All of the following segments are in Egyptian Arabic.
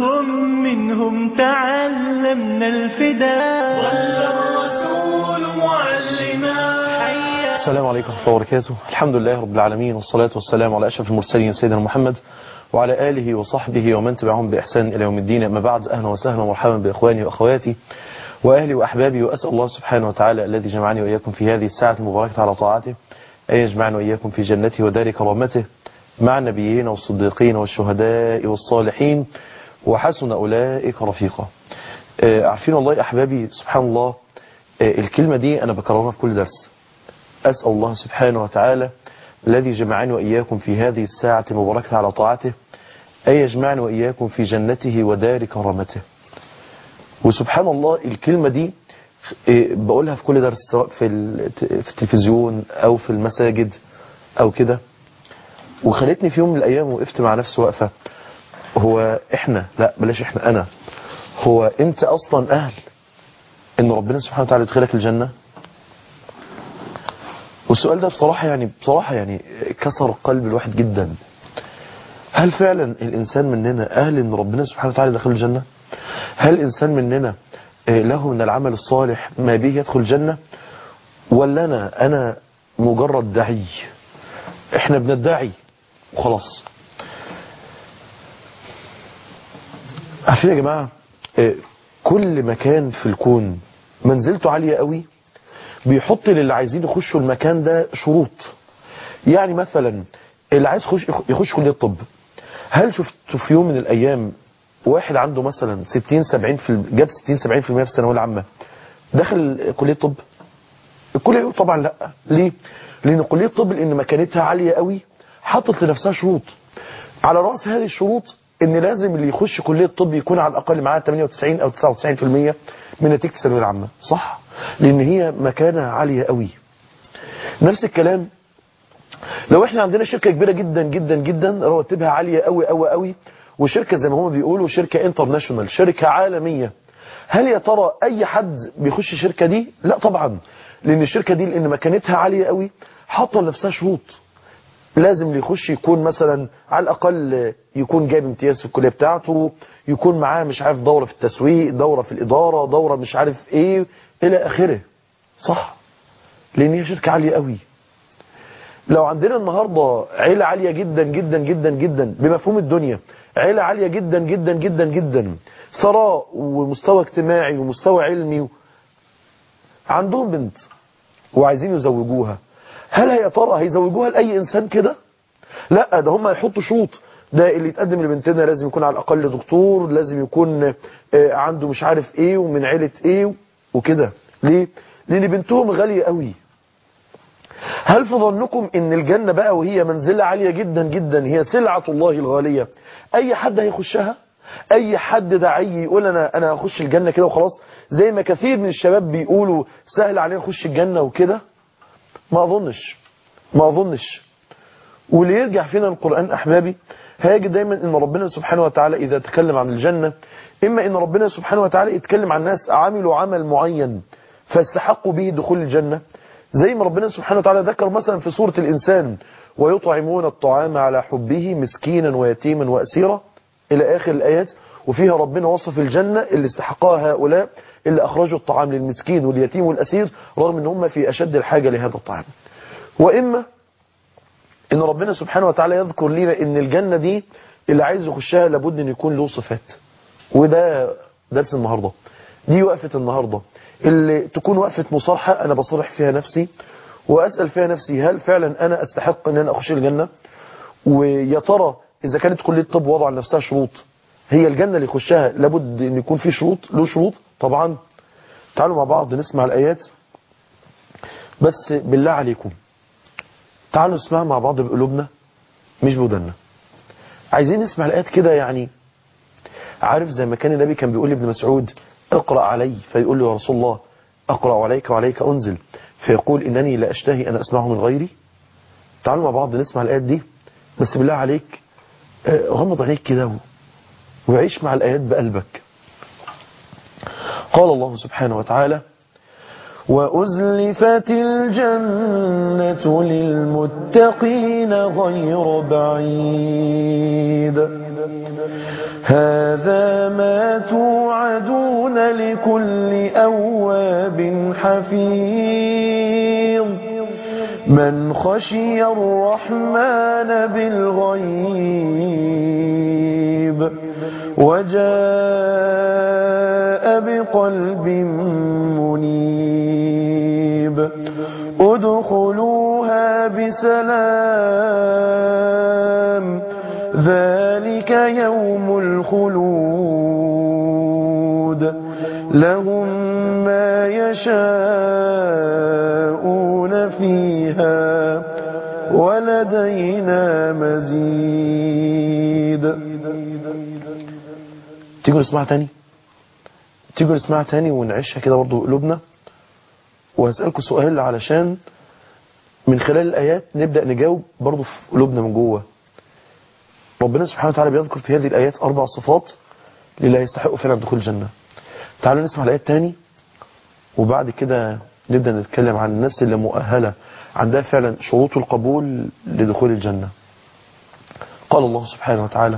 كلهم منهم تعلمنا الفداء ظل الرسول معلما حيا السلام عليكم ورحمة الله وبركاته الحمد لله رب العالمين والصلاة والسلام على أشرف المرسلين سيدنا محمد وعلى آله وصحبه ومن تبعهم بإحسان إلى يوم الدين أما بعد أهلا وسهلا ومرحبا بإخواني وأخواتي وأهلي وأحبابي وأسأل الله سبحانه وتعالى الذي جمعني وإياكم في هذه الساعة المباركة على طاعته أن يجمعنا وإياكم في جنته ودار كرامته مع النبيين والصديقين والشهداء والصالحين وحسن أولئك رفيقا آه، عارفين والله أحبابي سبحان الله آه، الكلمة دي أنا بكررها في كل درس أسأل الله سبحانه وتعالى الذي جمعني وإياكم في هذه الساعة المباركة على طاعته أن يجمعني وإياكم في جنته ودار كرامته وسبحان الله الكلمة دي إيه، بقولها في كل درس سواء في الت- في التلفزيون أو في المساجد أو كده وخلتني في يوم من الأيام وقفت مع نفسي وقفة هو إحنا لا بلاش إحنا أنا هو أنت أصلا أهل إن ربنا سبحانه وتعالى يدخلك الجنة والسؤال ده بصراحة يعني بصراحة يعني كسر قلب الواحد جدا هل فعلا الإنسان مننا أهل إن ربنا سبحانه وتعالى يدخل الجنة هل الإنسان مننا آه، له من العمل الصالح ما به يدخل الجنة ولا أنا أنا مجرد دعي إحنا بندعي وخلاص عارفين يا جماعة آه، كل مكان في الكون منزلته عالية قوي بيحط للي عايزين يخشوا المكان ده شروط يعني مثلا اللي عايز يخش يخش كليه الطب هل شفت في يوم من الايام واحد عنده مثلا 60 70 في ال- جاب 60 70% في الثانويه العامه دخل كليه الطب الكليه يقول طبعا لا ليه لان كليه الطب لان مكانتها عاليه قوي حطت لنفسها شروط على راس هذه الشروط ان لازم اللي يخش كليه الطب يكون على الاقل معاه 98 او 99% من نتيجه الثانويه العامه صح لان هي مكانه عاليه قوي نفس الكلام لو احنا عندنا شركه كبيره جدا جدا جدا رواتبها عاليه قوي قوي قوي وشركه زي ما هم بيقولوا شركه انترناشونال شركه عالميه هل يا ترى اي حد بيخش الشركه دي لا طبعا لان الشركه دي لان مكانتها عاليه قوي حاطه لنفسها شروط لازم اللي يخش يكون مثلا على الاقل يكون جايب امتياز في الكليه بتاعته يكون معاه مش عارف دوره في التسويق دوره في الاداره دوره مش عارف ايه الى اخره صح لان هي شركه عاليه قوي لو عندنا النهارده عيله عاليه جدا جدا جدا جدا بمفهوم الدنيا عيله عاليه جدا جدا جدا جدا ثراء ومستوى اجتماعي ومستوى علمي و... عندهم بنت وعايزين يزوجوها هل يا ترى هيزوجوها لاي انسان كده لا ده هم هيحطوا شروط ده اللي يتقدم لبنتنا لازم يكون على الاقل دكتور لازم يكون آه، عنده مش عارف ايه ومن عيله ايه وكده ليه لان بنتهم غاليه قوي هل في ظنكم ان الجنة بقى وهي منزلة عالية جدا جدا هي سلعة الله الغالية اي حد هيخشها اي حد داعي يقول انا انا هخش الجنة كده وخلاص زي ما كثير من الشباب بيقولوا سهل علينا نخش الجنة وكده ما اظنش ما اظنش واللي يرجع فينا القرآن احبابي هيجد دايما ان ربنا سبحانه وتعالى اذا تكلم عن الجنة اما ان ربنا سبحانه وتعالى يتكلم عن ناس عملوا عمل معين فاستحقوا به دخول الجنة زي ما ربنا سبحانه وتعالى ذكر مثلا في سورة الإنسان ويطعمون الطعام على حبه مسكينا ويتيما وأسيرا إلى آخر الآيات وفيها ربنا وصف الجنة اللي استحقها هؤلاء اللي أخرجوا الطعام للمسكين واليتيم والأسير رغم أن هم في أشد الحاجة لهذا الطعام وإما ان ربنا سبحانه وتعالى يذكر لنا ان الجنة دي اللي عايز يخشها لابد ان يكون له صفات وده درس النهاردة دي وقفة النهاردة اللي تكون وقفة مصارحة انا بصرح فيها نفسي واسأل فيها نفسي هل فعلا انا استحق ان انا اخش الجنة ويا ترى اذا كانت كلية طب وضع لنفسها شروط هي الجنة اللي يخشها لابد ان يكون في شروط له شروط طبعا تعالوا مع بعض نسمع الايات بس بالله عليكم تعالوا نسمع مع بعض بقلوبنا مش بودنا عايزين نسمع الآيات كده يعني عارف زي ما كان النبي كان بيقول لابن مسعود اقرأ علي فيقول له يا رسول الله أقرأ عليك وعليك أنزل فيقول إنني لا أشتهي أن أسمعه من غيري تعالوا مع بعض نسمع الآيات دي بس بالله عليك آه، غمض عينيك كده و- وعيش مع الآيات بقلبك قال الله سبحانه وتعالى وأزلفت الجنة للمتقين غير بعيد هذا ما توعدون لكل أواب حفيظ من خشي الرحمن بالغيب وجاء بقلب منيب ادخلوها بسلام ذلك يوم الخلود لهم ما يشاءون فيها ولدينا مزيد تيجوا نسمعها تاني تيجوا نسمعها تاني ونعيشها كده برضو قلوبنا وهسألكم سؤال علشان من خلال الآيات نبدأ نجاوب برضو في قلوبنا من جوه ربنا سبحانه وتعالى بيذكر في هذه الآيات أربع صفات للي هيستحقوا فعلا دخول الجنة تعالوا نسمع الآيات تاني وبعد كده نبدأ نتكلم عن الناس اللي مؤهلة عندها فعلا شروط القبول لدخول الجنة قال الله سبحانه وتعالى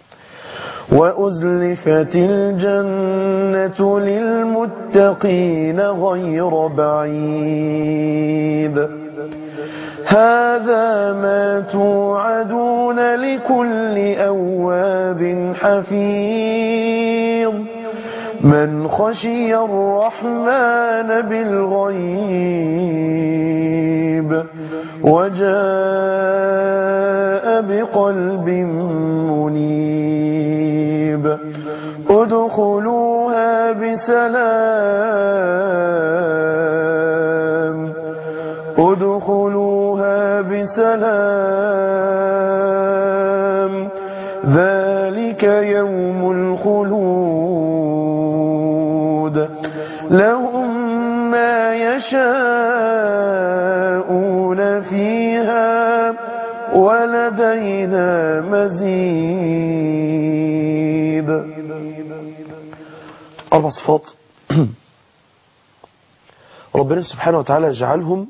وأزلفت الجنة للمتقين غير بعيد هذا ما توعدون لكل أواب حفيظ من خشي الرحمن بالغيب وجاء بقلب منيب ادخلوها بسلام ادخلوها بسلام ذلك يوم الخلود لهم ما يشاءون فيها ولدينا مزيد أربع صفات ربنا سبحانه وتعالى جعلهم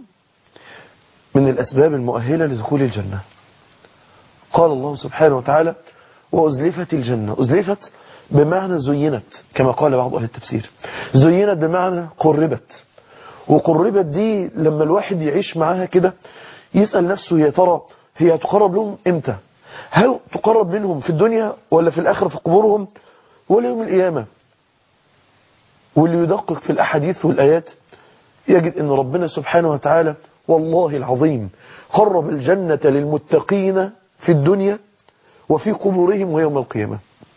من الأسباب المؤهلة لدخول الجنة قال الله سبحانه وتعالى وأزلفت الجنة أزلفت بمعنى زينت كما قال بعض أهل التفسير زينت بمعنى قربت وقربت دي لما الواحد يعيش معاها كده يسأل نفسه يا ترى هي تقرب لهم امتى هل تقرب منهم في الدنيا ولا في الآخرة في قبورهم ولا يوم القيامة واللي يدقق في الأحاديث والآيات يجد أن ربنا سبحانه وتعالى والله العظيم قرب الجنة للمتقين في الدنيا وفي قبورهم ويوم القيامة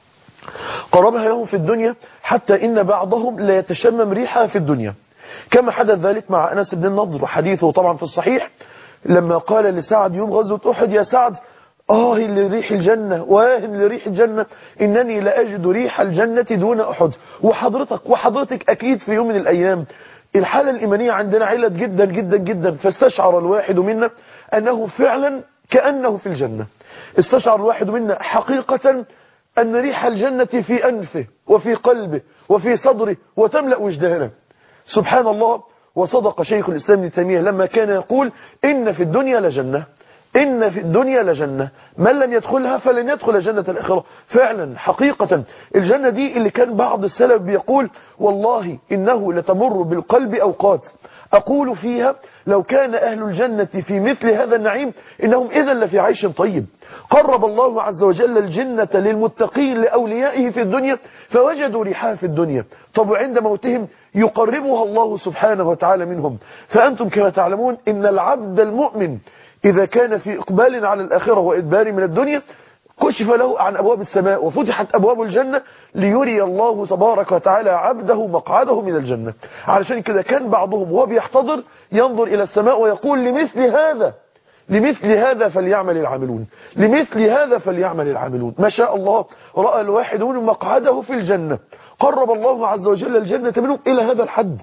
قربها لهم في الدنيا حتى إن بعضهم لا يتشمم ريحها في الدنيا كما حدث ذلك مع أنس بن النضر وحديثه طبعا في الصحيح لما قال لسعد يوم غزوة أحد يا سعد آه لريح الجنة واه لريح الجنة إنني لأجد ريح الجنة دون أحد وحضرتك وحضرتك أكيد في يوم من الأيام الحالة الإيمانية عندنا علت جدا جدا جدا فاستشعر الواحد منا أنه فعلا كأنه في الجنة استشعر الواحد منا حقيقة أن ريح الجنة في أنفه وفي قلبه وفي صدره وتملأ وجدانه سبحان الله وصدق شيخ الإسلام ابن تيمية لما كان يقول إن في الدنيا لجنة إن في الدنيا لجنة من لم يدخلها فلن يدخل جنة الآخرة فعلا حقيقة الجنة دي اللي كان بعض السلف بيقول والله إنه لتمر بالقلب أوقات أقول فيها لو كان أهل الجنة في مثل هذا النعيم إنهم إذا لفي عيش طيب قرب الله عز وجل الجنة للمتقين لأوليائه في الدنيا فوجدوا ريحها في الدنيا طب وعند موتهم يقربها الله سبحانه وتعالى منهم فأنتم كما تعلمون إن العبد المؤمن إذا كان في إقبال على الآخرة وإدبار من الدنيا كشف له عن أبواب السماء وفتحت أبواب الجنة ليري الله تبارك وتعالى عبده مقعده من الجنة علشان كده كان بعضهم وهو بيحتضر ينظر إلى السماء ويقول لمثل هذا لمثل هذا فليعمل العاملون لمثل هذا فليعمل العاملون ما شاء الله رأى الواحد منهم مقعده في الجنة قرب الله عز وجل الجنة منهم إلى هذا الحد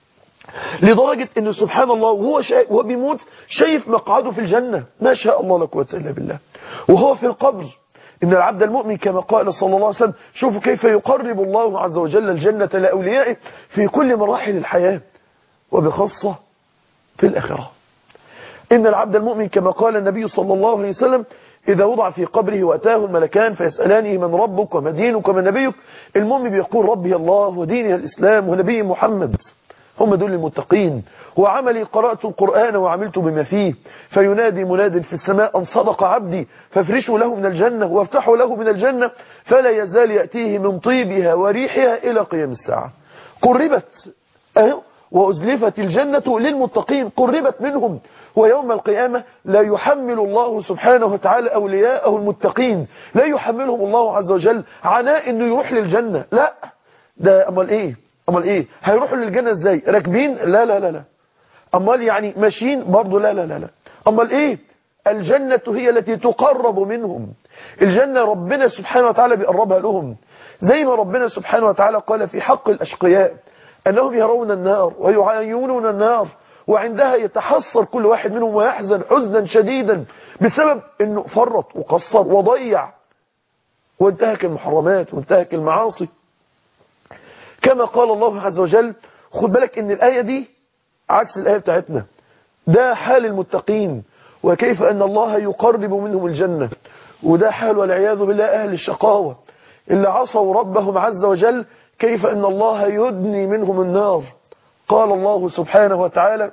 لدرجة أنه سبحان الله وهو, شا... وهو بيموت شايف مقعده في الجنة ما شاء الله لا قوه إلا بالله وهو في القبر إن العبد المؤمن كما قال صلى الله عليه وسلم شوفوا كيف يقرب الله عز وجل الجنة لأوليائه في كل مراحل الحياة وبخاصة في الآخرة إن العبد المؤمن كما قال النبي صلى الله عليه وسلم إذا وضع في قبره وأتاه الملكان فيسألانه من ربك وما دينك وما نبيك المؤمن بيقول ربي الله وديني الإسلام ونبي محمد هم دول المتقين وعملي قرأت القرآن وعملت بما فيه فينادي مناد في السماء أن صدق عبدي فافرشوا له من الجنة وافتحوا له من الجنة فلا يزال يأتيه من طيبها وريحها إلى قيام الساعة قربت أهو وأزلفت الجنة للمتقين قربت منهم ويوم القيامة لا يحمل الله سبحانه وتعالى أولياءه المتقين لا يحملهم الله عز وجل عناء أنه يروح للجنة لا ده أمال إيه أمال إيه هيروحوا للجنة إزاي راكبين لا لا لا لا أمال يعني ماشيين برضه لا لا لا لا أمال إيه الجنة هي التي تقرب منهم الجنة ربنا سبحانه وتعالى بيقربها لهم زي ما ربنا سبحانه وتعالى قال في حق الأشقياء أنهم يرون النار ويعاينون النار وعندها يتحسر كل واحد منهم ويحزن حزنا شديدا بسبب أنه فرط وقصر وضيع وانتهك المحرمات وانتهك المعاصي كما قال الله عز وجل خد بالك ان الآية دي عكس الآية بتاعتنا ده حال المتقين وكيف أن الله يقرب منهم الجنة وده حال والعياذ بالله أهل الشقاوة اللي عصوا ربهم عز وجل كيف أن الله يدني منهم النار قال الله سبحانه وتعالى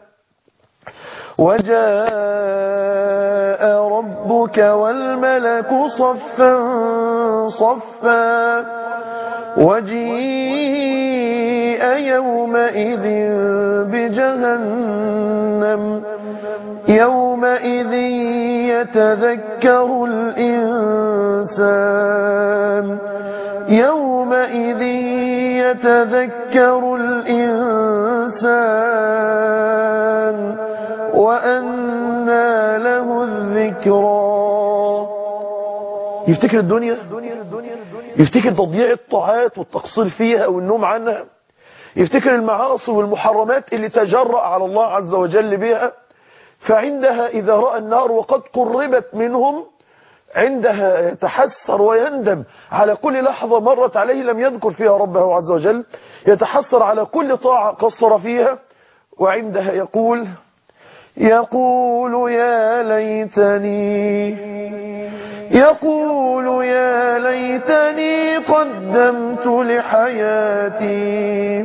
وجاء ربك والملك صفا صفا وجيء يومئذ بجهنم يومئذ يتذكر الإنسان يومئذ يتذكر الإنسان وأنى له الذكرى يفتكر الدنيا يفتكر تضييع الطاعات والتقصير فيها والنوم عنها يفتكر المعاصي والمحرمات اللي تجرأ على الله عز وجل بها فعندها إذا رأى النار وقد قربت منهم عندها يتحسر ويندم على كل لحظة مرت عليه لم يذكر فيها ربه عز وجل يتحسر على كل طاعة قصر فيها وعندها يقول يقول يا ليتني يقول يا ليتني قدمت لحياتي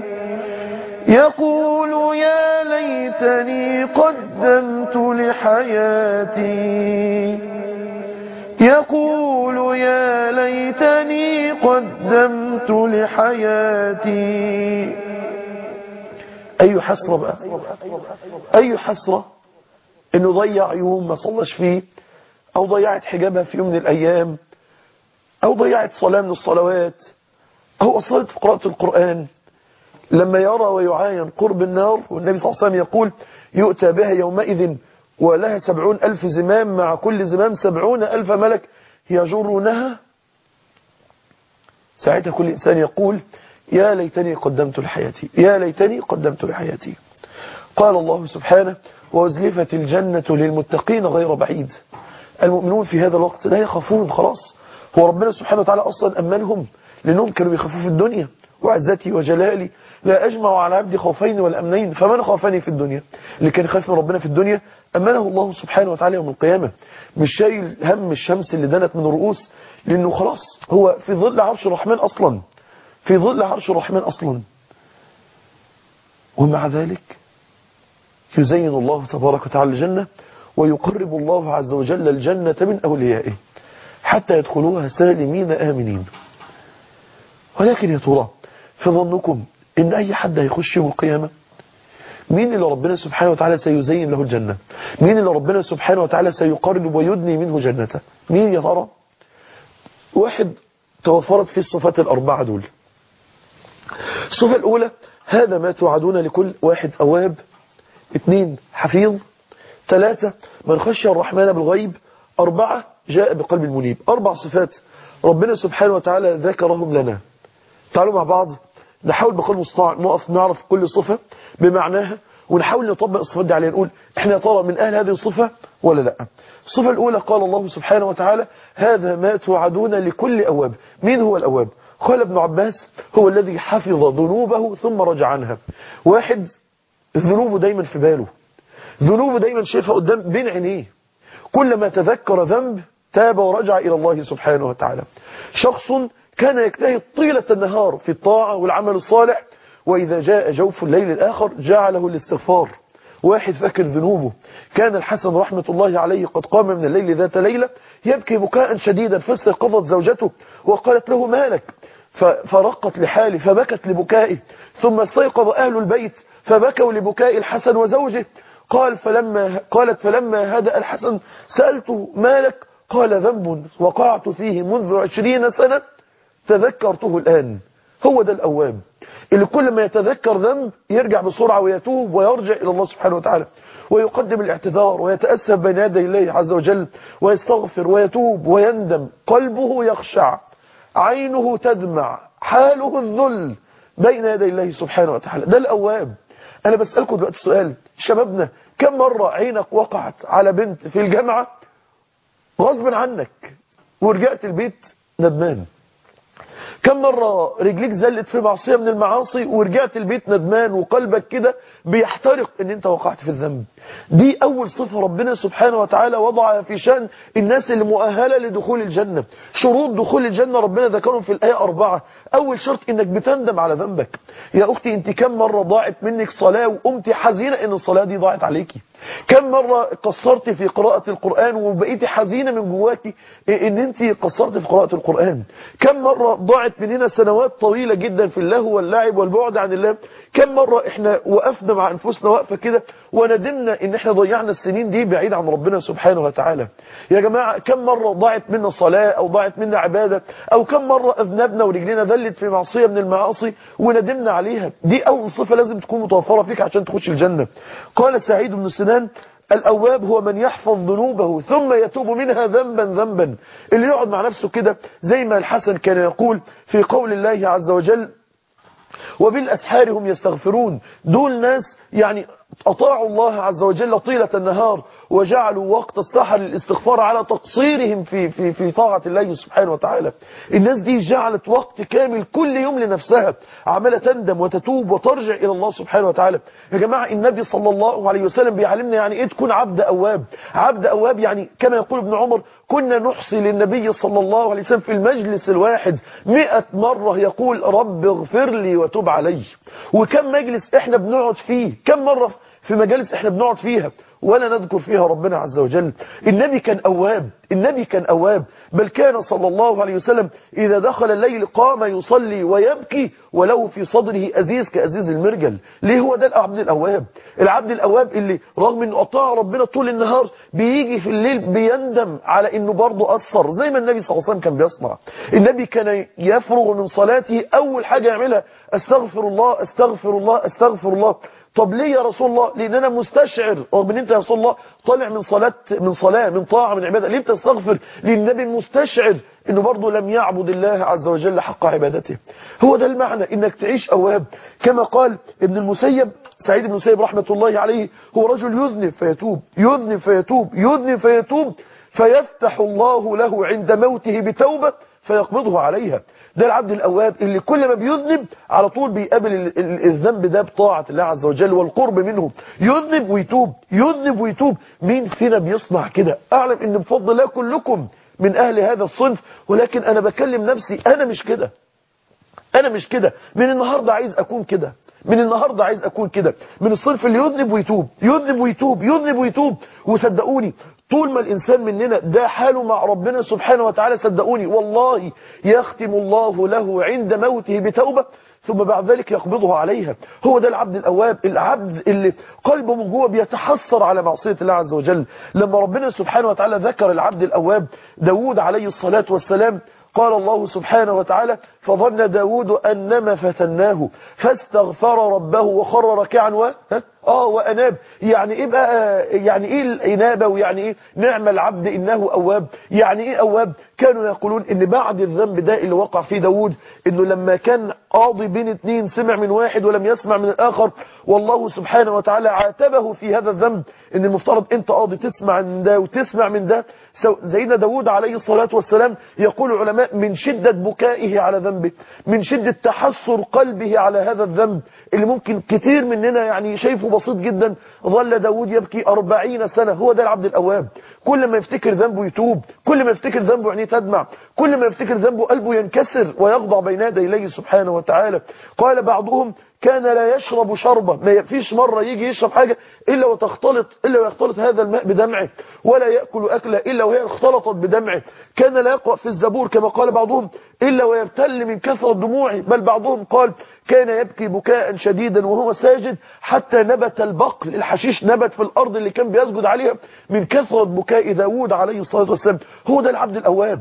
يقول يا ليتني قدمت لحياتي يقول يا ليتني قدمت لحياتي أي حسرة بقى أي حسرة إنه ضيع يوم ما صلش فيه أو ضيعت حجابها في يوم من الأيام أو ضيعت صلاة من الصلوات أو أصلت في قراءة القرآن لما يرى ويعاين قرب النار والنبي صلى الله عليه وسلم يقول يؤتى بها يومئذ ولها سبعون ألف زمام مع كل زمام سبعون ألف ملك يجرونها ساعتها كل إنسان يقول يا ليتني قدمت لحياتي يا ليتني قدمت لحياتي قال الله سبحانه وأزلفت الجنة للمتقين غير بعيد المؤمنون في هذا الوقت لا يخافون خلاص هو ربنا سبحانه وتعالى أصلا أمنهم لأنهم كانوا بيخافوا في الدنيا وعزتي وجلالي لا أجمع على عبدي خوفين والأمنين فمن خافني في الدنيا اللي كان خايف من ربنا في الدنيا أمنه الله سبحانه وتعالى يوم القيامة مش شايل هم الشمس اللي دنت من الرؤوس لأنه خلاص هو في ظل عرش الرحمن أصلا في ظل عرش الرحمن أصلا ومع ذلك يزين الله تبارك وتعالى الجنة ويقرب الله عز وجل الجنة من أوليائه حتى يدخلوها سالمين آمنين ولكن يا ترى في ظنكم إن أي حد هيخش يوم القيامة مين اللي ربنا سبحانه وتعالى سيزين له الجنة مين اللي ربنا سبحانه وتعالى سيقرب ويدني منه جنته مين يا ترى واحد توفرت فيه الصفات الأربعة دول الصفة الأولى هذا ما توعدون لكل واحد أواب اثنين حفيظ ثلاثة من خشى الرحمن بالغيب أربعة جاء بقلب المنيب أربع صفات ربنا سبحانه وتعالى ذكرهم لنا تعالوا مع بعض نحاول بقلب مستطاع نقف نعرف كل صفة بمعناها ونحاول نطبق الصفات دي عليها نقول احنا يا ترى من أهل هذه الصفة ولا لا الصفة الأولى قال الله سبحانه وتعالى هذا ما توعدون لكل أواب مين هو الأواب قال ابن عباس هو الذي حفظ ذنوبه ثم رجع عنها واحد ذنوبه دايما في باله ذنوبه دايما شايفها قدام بين عينيه كل ما تذكر ذنب تاب ورجع إلى الله سبحانه وتعالى شخص كان يجتهد طيلة النهار في الطاعة والعمل الصالح وإذا جاء جوف الليل الآخر جعله الاستغفار واحد فاكر ذنوبه كان الحسن رحمة الله عليه قد قام من الليل ذات ليلة يبكي بكاء شديدا فاستيقظت زوجته وقالت له مالك فرقت لحاله فبكت لبكائه ثم استيقظ أهل البيت فبكوا لبكاء الحسن وزوجه قال فلما قالت فلما هدأ الحسن سألته مالك قال ذنب وقعت فيه منذ عشرين سنة تذكرته الآن هو ده الأواب اللي كل ما يتذكر ذنب يرجع بسرعة ويتوب ويرجع إلى الله سبحانه وتعالى ويقدم الاعتذار ويتأسف بين يدي الله عز وجل ويستغفر ويتوب ويندم قلبه يخشع عينه تدمع حاله الذل بين يدي الله سبحانه وتعالى ده الأواب أنا بسألكم دلوقتي سؤال شبابنا كم مرة عينك وقعت على بنت في الجامعة غصب عنك ورجعت البيت ندمان كم مرة رجليك زلت في معصية من المعاصي ورجعت البيت ندمان وقلبك كده بيحترق ان انت وقعت في الذنب دي اول صفة ربنا سبحانه وتعالى وضعها في شأن الناس اللي مؤهلة لدخول الجنة شروط دخول الجنة ربنا ذكرهم في الآية أربعة اول شرط انك بتندم على ذنبك يا اختي انت كم مرة ضاعت منك صلاة وقمت حزينة ان الصلاة دي ضاعت عليكي كم مرة قصرت في قراءة القرآن وبقيتي حزينة من جواكي ان انت قصرت في قراءة القرآن كم مرة ضاعت مننا سنوات طويلة جدا في اللهو واللعب والبعد عن الله كم مرة احنا وقفنا مع انفسنا وقفة كده وندمنا ان احنا ضيعنا السنين دي بعيد عن ربنا سبحانه وتعالى يا جماعة كم مرة ضاعت منا صلاة او ضاعت منا عبادة او كم مرة اذنبنا ورجلنا ذلت في معصية من المعاصي وندمنا عليها دي اول صفة لازم تكون متوفرة فيك عشان تخش الجنة قال سعيد بن سنان الأواب هو من يحفظ ذنوبه ثم يتوب منها ذنبا ذنبا اللي يقعد مع نفسه كده زي ما الحسن كان يقول في قول الله عز وجل وبالأسحار هم يستغفرون دول ناس يعني أطاعوا الله عز وجل طيلة النهار وجعلوا وقت السحر للاستغفار على تقصيرهم في, في, في طاعة الله سبحانه وتعالى الناس دي جعلت وقت كامل كل يوم لنفسها عمالة تندم وتتوب وترجع إلى الله سبحانه وتعالى يا جماعة النبي صلى الله عليه وسلم بيعلمنا يعني إيه تكون عبد أواب عبد أواب يعني كما يقول ابن عمر كنا نحصي للنبي صلى الله عليه وسلم في المجلس الواحد مئة مرة يقول رب اغفر لي وتوب علي وكم مجلس احنا بنقعد فيه كم مرة في مجالس احنا بنقعد فيها ولا نذكر فيها ربنا عز وجل النبي كان أواب النبي كان أواب بل كان صلى الله عليه وسلم إذا دخل الليل قام يصلي ويبكي ولو في صدره أزيز كأزيز المرجل ليه هو ده العبد الأواب العبد الأواب اللي رغم أنه أطاع ربنا طول النهار بيجي في الليل بيندم على أنه برضه أثر زي ما النبي صلى الله عليه وسلم كان بيصنع النبي كان يفرغ من صلاته أول حاجة يعملها استغفر الله استغفر الله استغفر الله طب ليه يا رسول الله لان انا مستشعر رغم ان انت يا رسول الله طالع من صلاة من صلاة من طاعة من عبادة ليه بتستغفر لان النبي مستشعر انه برضه لم يعبد الله عز وجل حق عبادته هو ده المعنى انك تعيش اواب كما قال ابن المسيب سعيد بن المسيب رحمة الله عليه هو رجل يذنب فيتوب يذنب فيتوب يذنب فيتوب فيفتح الله له عند موته بتوبة فيقبضه عليها ده العبد الأواب اللي كل ما بيذنب على طول بيقابل الذنب ده بطاعة الله عز وجل والقرب منه يذنب ويتوب يذنب ويتوب مين فينا بيصنع كده أعلم إن بفضل الله كلكم من أهل هذا الصنف ولكن أنا بكلم نفسي أنا مش كده أنا مش كده من النهاردة عايز أكون كده من النهاردة عايز أكون كده من الصنف اللي يذنب ويتوب يذنب ويتوب يذنب ويتوب وصدقوني طول ما الإنسان مننا ده حاله مع ربنا سبحانه وتعالى صدقوني والله يختم الله له عند موته بتوبة ثم بعد ذلك يقبضه عليها هو ده العبد الأواب العبد اللي قلبه من جوه بيتحسر على معصية الله عز وجل لما ربنا سبحانه وتعالى ذكر العبد الأواب داود عليه الصلاة والسلام قال الله سبحانه وتعالى فظن داود أنما فتناه فاستغفر ربه وخر ركعا و... اه وأناب يعني ايه بقى يعني ايه الإنابة ويعني ايه نعم العبد إنه أواب يعني ايه أواب كانوا يقولون ان بعد الذنب ده اللي وقع فيه داود انه لما كان قاضي بين اتنين سمع من واحد ولم يسمع من الآخر والله سبحانه وتعالى عاتبه في هذا الذنب ان المفترض انت قاضي تسمع من ده وتسمع من ده سيدنا داود عليه الصلاة والسلام يقول العلماء من شدة بكائه على ذنبه من شدة تحسر قلبه على هذا الذنب اللي ممكن كتير مننا يعني شايفه بسيط جدا ظل داود يبكي أربعين سنة هو ده العبد الأواب كل ما يفتكر ذنبه يتوب كل ما يفتكر ذنبه عينيه تدمع كل ما يفتكر ذنبه قلبه ينكسر ويخضع بين يدي الله سبحانه وتعالى قال بعضهم كان لا يشرب شربة ما فيش مرة يجي يشرب حاجة إلا وتختلط إلا ويختلط هذا الماء بدمعه ولا يأكل أكلة إلا وهي اختلطت بدمعه كان لا يقرأ في الزبور كما قال بعضهم إلا ويبتل من كثرة دموعه بل بعضهم قال كان يبكي بكاء شديدا وهو ساجد حتى نبت البقل الحشيش نبت في الأرض اللي كان بيسجد عليها من كثرة بكاء داود عليه الصلاة والسلام هو ده العبد الأواب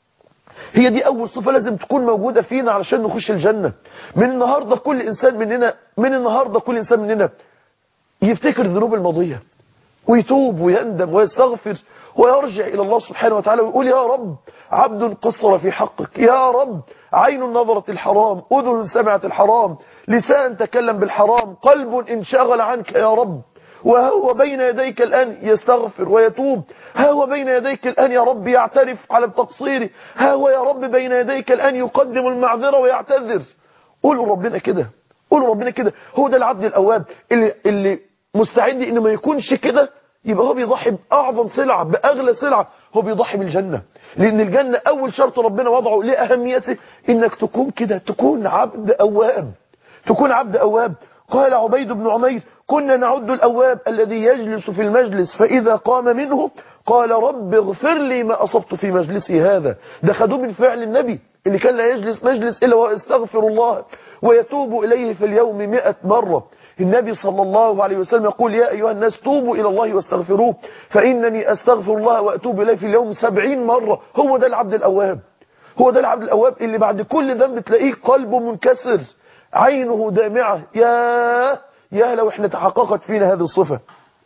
هي دي أول صفة لازم تكون موجودة فينا علشان نخش الجنة من النهاردة كل إنسان مننا من النهاردة كل إنسان مننا يفتكر الذنوب الماضية ويتوب ويندم ويستغفر ويرجع إلى الله سبحانه وتعالى ويقول يا رب عبد قصر في حقك يا رب عين نظرت الحرام أذن سمعت الحرام لسان تكلم بالحرام قلب انشغل عنك يا رب وهو بين يديك الآن يستغفر ويتوب ها هو بين يديك الآن يا رب يعترف على التقصير ها هو يا رب بين يديك الآن يقدم المعذرة ويعتذر قولوا ربنا كده قولوا ربنا كده هو ده العبد الأواب اللي, اللي مستعد إنه ما يكونش كده يبقى هو بيضحي بأعظم سلعة بأغلى سلعة هو بيضحي بالجنة لأن الجنة أول شرط ربنا وضعه لأهميته إنك تكون كده تكون عبد أواب تكون عبد أواب قال عبيد بن عمير كنا نعد الأواب الذي يجلس في المجلس فإذا قام منه قال رب اغفر لي ما أصبت في مجلسي هذا ده خدوه من فعل النبي اللي كان لا يجلس مجلس إلا ويستغفر الله ويتوب إليه في اليوم مئة مرة النبي صلى الله عليه وسلم يقول يا أيها الناس توبوا إلى الله واستغفروه فإنني أستغفر الله وأتوب إليه في اليوم سبعين مرة هو ده العبد الأواب هو ده العبد الأواب اللي بعد كل ذنب تلاقيه قلبه منكسر عينه دامعة يا يا لو احنا تحققت فينا هذه الصفة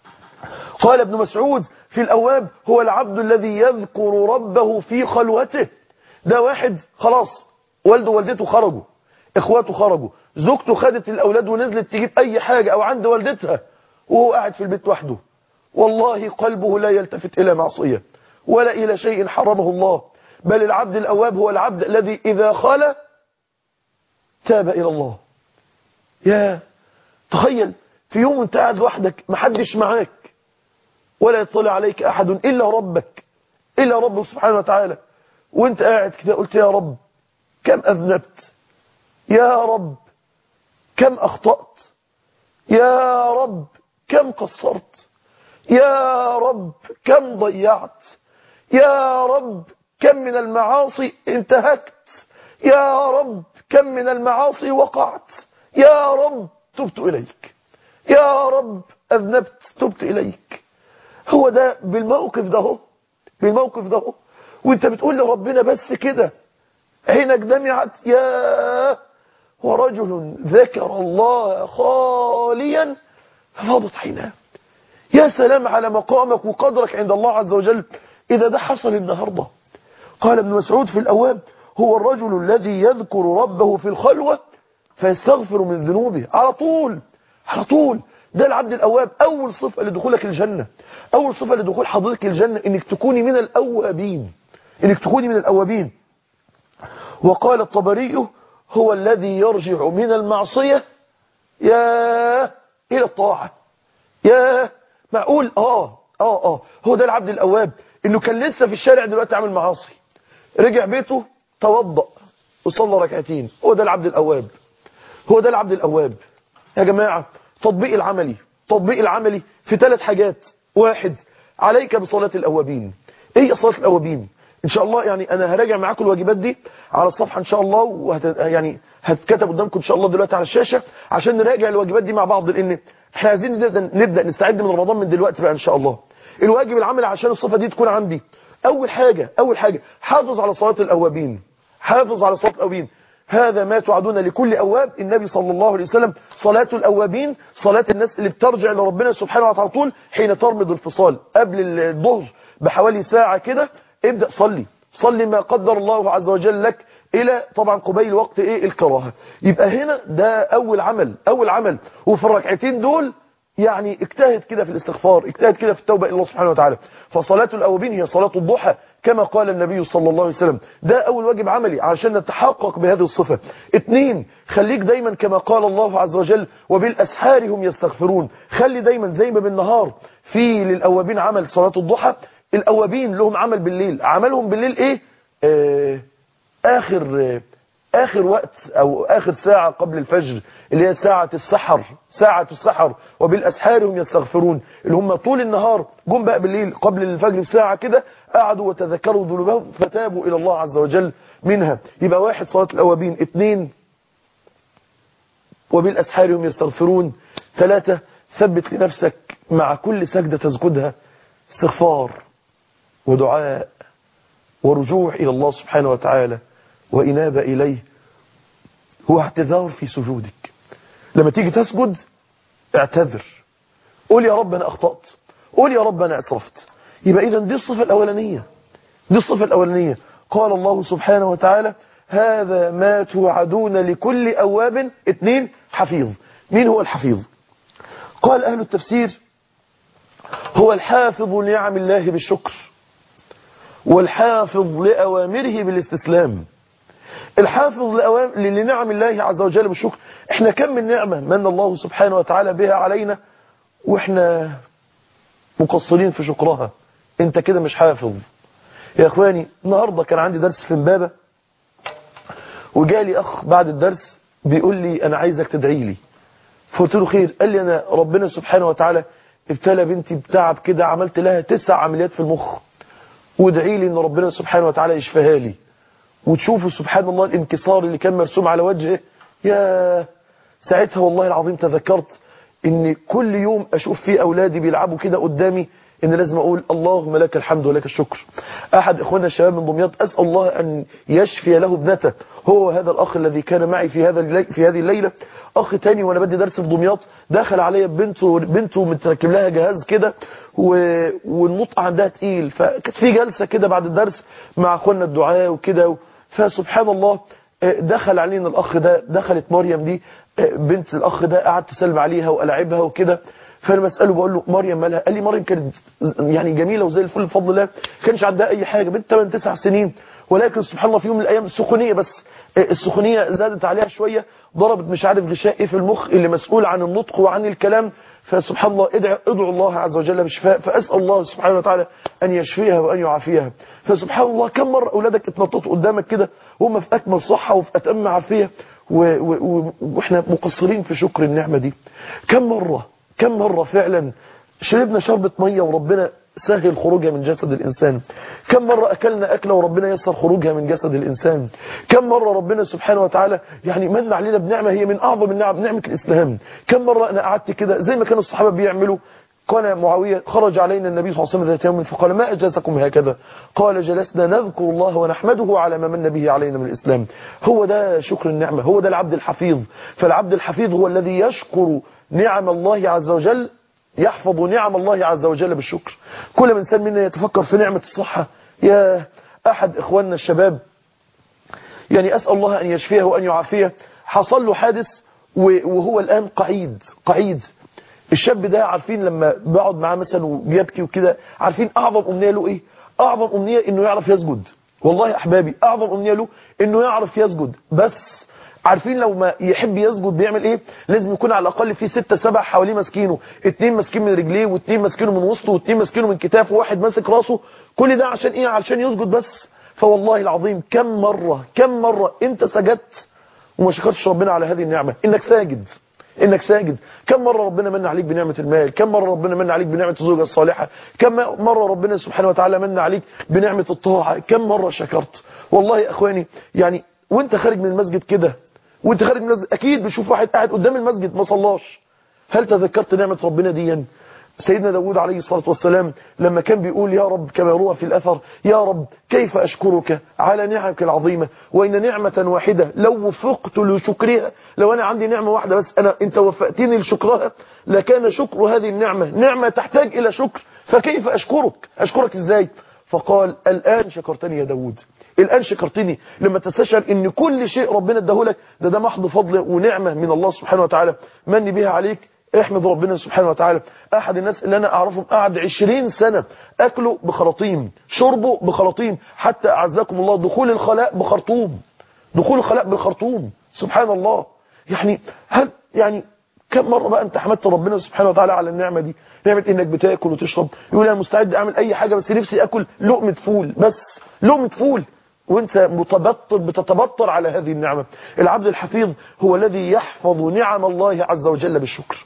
قال ابن مسعود في الأواب هو العبد الذي يذكر ربه في خلوته ده واحد خلاص والده ووالدته خرجوا اخواته خرجوا زوجته خدت الأولاد ونزلت تجيب أي حاجة أو عند والدتها وهو قاعد في البيت وحده والله قلبه لا يلتفت إلى معصية ولا إلى شيء حرمه الله بل العبد الأواب هو العبد الذي إذا خلى تاب إلى الله يا تخيل في يوم انت قاعد لوحدك محدش معاك ولا يطلع عليك أحد إلا ربك إلا ربك سبحانه وتعالى وانت قاعد كده قلت يا رب كم أذنبت يا رب كم أخطأت يا رب كم قصرت يا رب كم ضيعت يا رب كم من المعاصي انتهكت يا رب كم من المعاصي وقعت يا رب تبت إليك يا رب أذنبت تبت إليك هو ده بالموقف ده هو بالموقف ده هو وانت بتقول لربنا بس كده عينك دمعت يا ورجل ذكر الله خاليا ففاضت عيناه يا سلام على مقامك وقدرك عند الله عز وجل إذا ده حصل النهاردة قال ابن مسعود في الأواب هو الرجل الذي يذكر ربه في الخلوة فيستغفر من ذنوبه على طول على طول ده العبد الأواب أول صفة لدخولك الجنة أول صفة لدخول حضرتك الجنة إنك تكوني من الأوابين إنك تكوني من الأوابين وقال الطبري هو الذي يرجع من المعصية يا إلى الطاعة يا معقول آه آه آه هو ده العبد الأواب إنه كان لسه في الشارع دلوقتي عامل معاصي رجع بيته توضأ وصلى ركعتين هو ده العبد الأواب هو ده العبد الأواب يا جماعة تطبيق العملي تطبيق العملي في ثلاث حاجات واحد عليك بصلاة الأوابين ايه صلاة الأوابين ان شاء الله يعني انا هراجع معاكم الواجبات دي على الصفحة ان شاء الله وهت يعني هتكتب قدامكم ان شاء الله دلوقتي على الشاشة عشان نراجع الواجبات دي مع بعض لان احنا عايزين نبدأ, نبدأ نستعد من رمضان من دلوقتي بقى ان شاء الله الواجب العملي عشان الصفة دي تكون عندي اول حاجة اول حاجة حافظ على صلاة الأوابين حافظ على صلاة الأوابين هذا ما توعدون لكل أواب النبي صلى الله عليه وسلم صلاة الأوابين صلاة الناس اللي بترجع لربنا سبحانه وتعالى طول حين ترمض الفصال قبل الظهر بحوالي ساعة كده ابدأ صلي صلي ما قدر الله عز وجل لك إلى طبعا قبيل وقت إيه الكراهة يبقى هنا ده أول عمل أول عمل وفي الركعتين دول يعني اجتهد كده في الاستغفار اجتهد كده في التوبة إلى الله سبحانه وتعالى فصلاة الأوابين هي صلاة الضحى كما قال النبي صلى الله عليه وسلم ده أول واجب عملي عشان نتحقق بهذه الصفة اتنين خليك دايما كما قال الله عز وجل وبالأسحار هم يستغفرون خلي دايما زي ما بالنهار في للأوابين عمل صلاة الضحى الأوابين لهم عمل بالليل عملهم بالليل إيه آه آخر آه آخر وقت أو آخر ساعة قبل الفجر اللي هي ساعة السحر ساعة السحر وبالأسحار هم يستغفرون اللي هم طول النهار جم بقى بالليل قبل الفجر بساعة كده قعدوا وتذكروا ذنوبهم فتابوا إلى الله عز وجل منها يبقى واحد صلاة الأوابين اثنين وبالأسحار هم يستغفرون ثلاثة ثبت لنفسك مع كل سجدة تسجدها استغفار ودعاء ورجوع إلى الله سبحانه وتعالى وإنابة إليه هو اعتذار في سجودك لما تيجي تسجد اعتذر قول يا رب أنا أخطأت قول يا رب أنا أسرفت يبقى إذا دي الصفة الأولانية دي الصفة الأولانية قال الله سبحانه وتعالى هذا ما توعدون لكل أواب اثنين حفيظ مين هو الحفيظ قال أهل التفسير هو الحافظ لنعم الله بالشكر والحافظ لأوامره بالاستسلام الحافظ لأوام... لنعم الله عز وجل بالشكر احنا كم من نعمة من الله سبحانه وتعالى بها علينا واحنا مقصرين في شكرها انت كده مش حافظ يا اخواني النهاردة كان عندي درس في امبابة وجالي اخ بعد الدرس بيقول لي انا عايزك تدعي لي فقلت له خير قال لي انا ربنا سبحانه وتعالى ابتلى بنتي بتعب كده عملت لها تسع عمليات في المخ وادعي لي ان ربنا سبحانه وتعالى يشفيها لي وتشوفوا سبحان الله الانكسار اللي كان مرسوم على وجهه يا ساعتها والله العظيم تذكرت ان كل يوم اشوف فيه اولادي بيلعبوا كده قدامي ان لازم اقول اللهم لك الحمد ولك الشكر احد اخواننا الشباب من دمياط اسال الله ان يشفي له ابنته هو هذا الاخ الذي كان معي في هذا اللي في هذه الليله اخ تاني وانا بدي درس في دمياط دخل عليا بنته بنته متركب لها جهاز كده و... والنطق عندها تقيل فكانت في جلسه كده بعد الدرس مع اخواننا الدعاء وكده فسبحان الله دخل علينا الاخ ده دخلت مريم دي بنت الاخ ده قعدت اسلم عليها والعبها وكده فانا بساله بقول له مريم مالها قال لي مريم كانت يعني جميله وزي الفل بفضل الله ما كانش عندها اي حاجه بنت 8 9 سنين ولكن سبحان الله في يوم من الايام السخونيه بس السخونيه زادت عليها شويه ضربت مش عارف غشاء ايه في المخ اللي مسؤول عن النطق وعن الكلام فسبحان الله ادعو, ادعو الله عز وجل بالشفاء فاسال الله سبحانه وتعالى ان يشفيها وان يعافيها فسبحان الله كم مره اولادك اتنططوا قدامك كده وهم في اكمل صحه وفي اتم عافيه واحنا مقصرين في شكر النعمه دي كم مره كم مرة فعلا شربنا شربة مية وربنا سهل خروجها من جسد الإنسان كم مرة أكلنا أكلة وربنا يسر خروجها من جسد الإنسان كم مرة ربنا سبحانه وتعالى يعني من علينا بنعمة هي من أعظم النعم نعمة الإسلام كم مرة أنا قعدت كده زي ما كانوا الصحابة بيعملوا قال معاوية خرج علينا النبي صلى الله عليه وسلم ذات يوم فقال ما أجازكم هكذا قال جلسنا نذكر الله ونحمده على ما من به علينا من الإسلام هو ده شكر النعمة هو ده العبد الحفيظ فالعبد الحفيظ هو الذي يشكر نعم الله عز وجل يحفظ نعم الله عز وجل بالشكر كل إنسان منا يتفكر في نعمة الصحة يا أحد إخواننا الشباب يعني أسأل الله أن يشفيه وأن يعافيه حصل له حادث وهو الآن قعيد قعيد الشاب ده عارفين لما بقعد معاه مثلا وبيبكي وكده عارفين أعظم أمنية له إيه أعظم أمنية إنه يعرف يسجد والله أحبابي أعظم أمنية له إنه يعرف يسجد بس عارفين لو ما يحب يسجد بيعمل ايه لازم يكون على الاقل في ستة سبع حواليه ماسكينه اتنين ماسكين من رجليه واتنين ماسكينه من وسطه واتنين ماسكينه من كتافه وواحد ماسك راسه كل ده عشان ايه عشان يسجد بس فوالله العظيم كم مرة كم مرة انت سجدت وما شكرتش ربنا على هذه النعمة انك ساجد انك ساجد كم مرة ربنا من عليك بنعمة المال كم مرة ربنا من عليك بنعمة الزوجة الصالحة كم مرة ربنا سبحانه وتعالى من عليك بنعمة الطاعة كم مرة شكرت والله يا اخواني يعني وانت خارج من المسجد كده وانت خارج من المسجد اكيد بتشوف واحد قاعد قدام المسجد ما صلاش هل تذكرت نعمة ربنا ديا سيدنا داود عليه الصلاة والسلام لما كان بيقول يا رب كما روى في الأثر يا رب كيف أشكرك على نعمك العظيمة وإن نعمة واحدة لو وفقت لشكرها لو أنا عندي نعمة واحدة بس أنا أنت وفقتني لشكرها لكان شكر هذه النعمة نعمة تحتاج إلى شكر فكيف أشكرك أشكرك إزاي فقال الآن شكرتني يا داود الآن شكرتني لما تستشعر ان كل شيء ربنا اداهولك ده ده محض فضل ونعمة من الله سبحانه وتعالى من بها عليك احمد ربنا سبحانه وتعالى احد الناس اللي انا اعرفهم قعد عشرين سنة اكله بخراطيم شربه بخراطيم حتى اعزكم الله دخول الخلاء بخرطوم دخول الخلاء بالخرطوم سبحان الله يعني هل يعني كم مرة بقى انت حمدت ربنا سبحانه وتعالى على النعمة دي نعمة انك بتاكل وتشرب يقول انا مستعد اعمل اي حاجة بس نفسي اكل لقمة فول بس لقمة فول وانت متبطر بتتبطر على هذه النعمة العبد الحفيظ هو الذي يحفظ نعم الله عز وجل بالشكر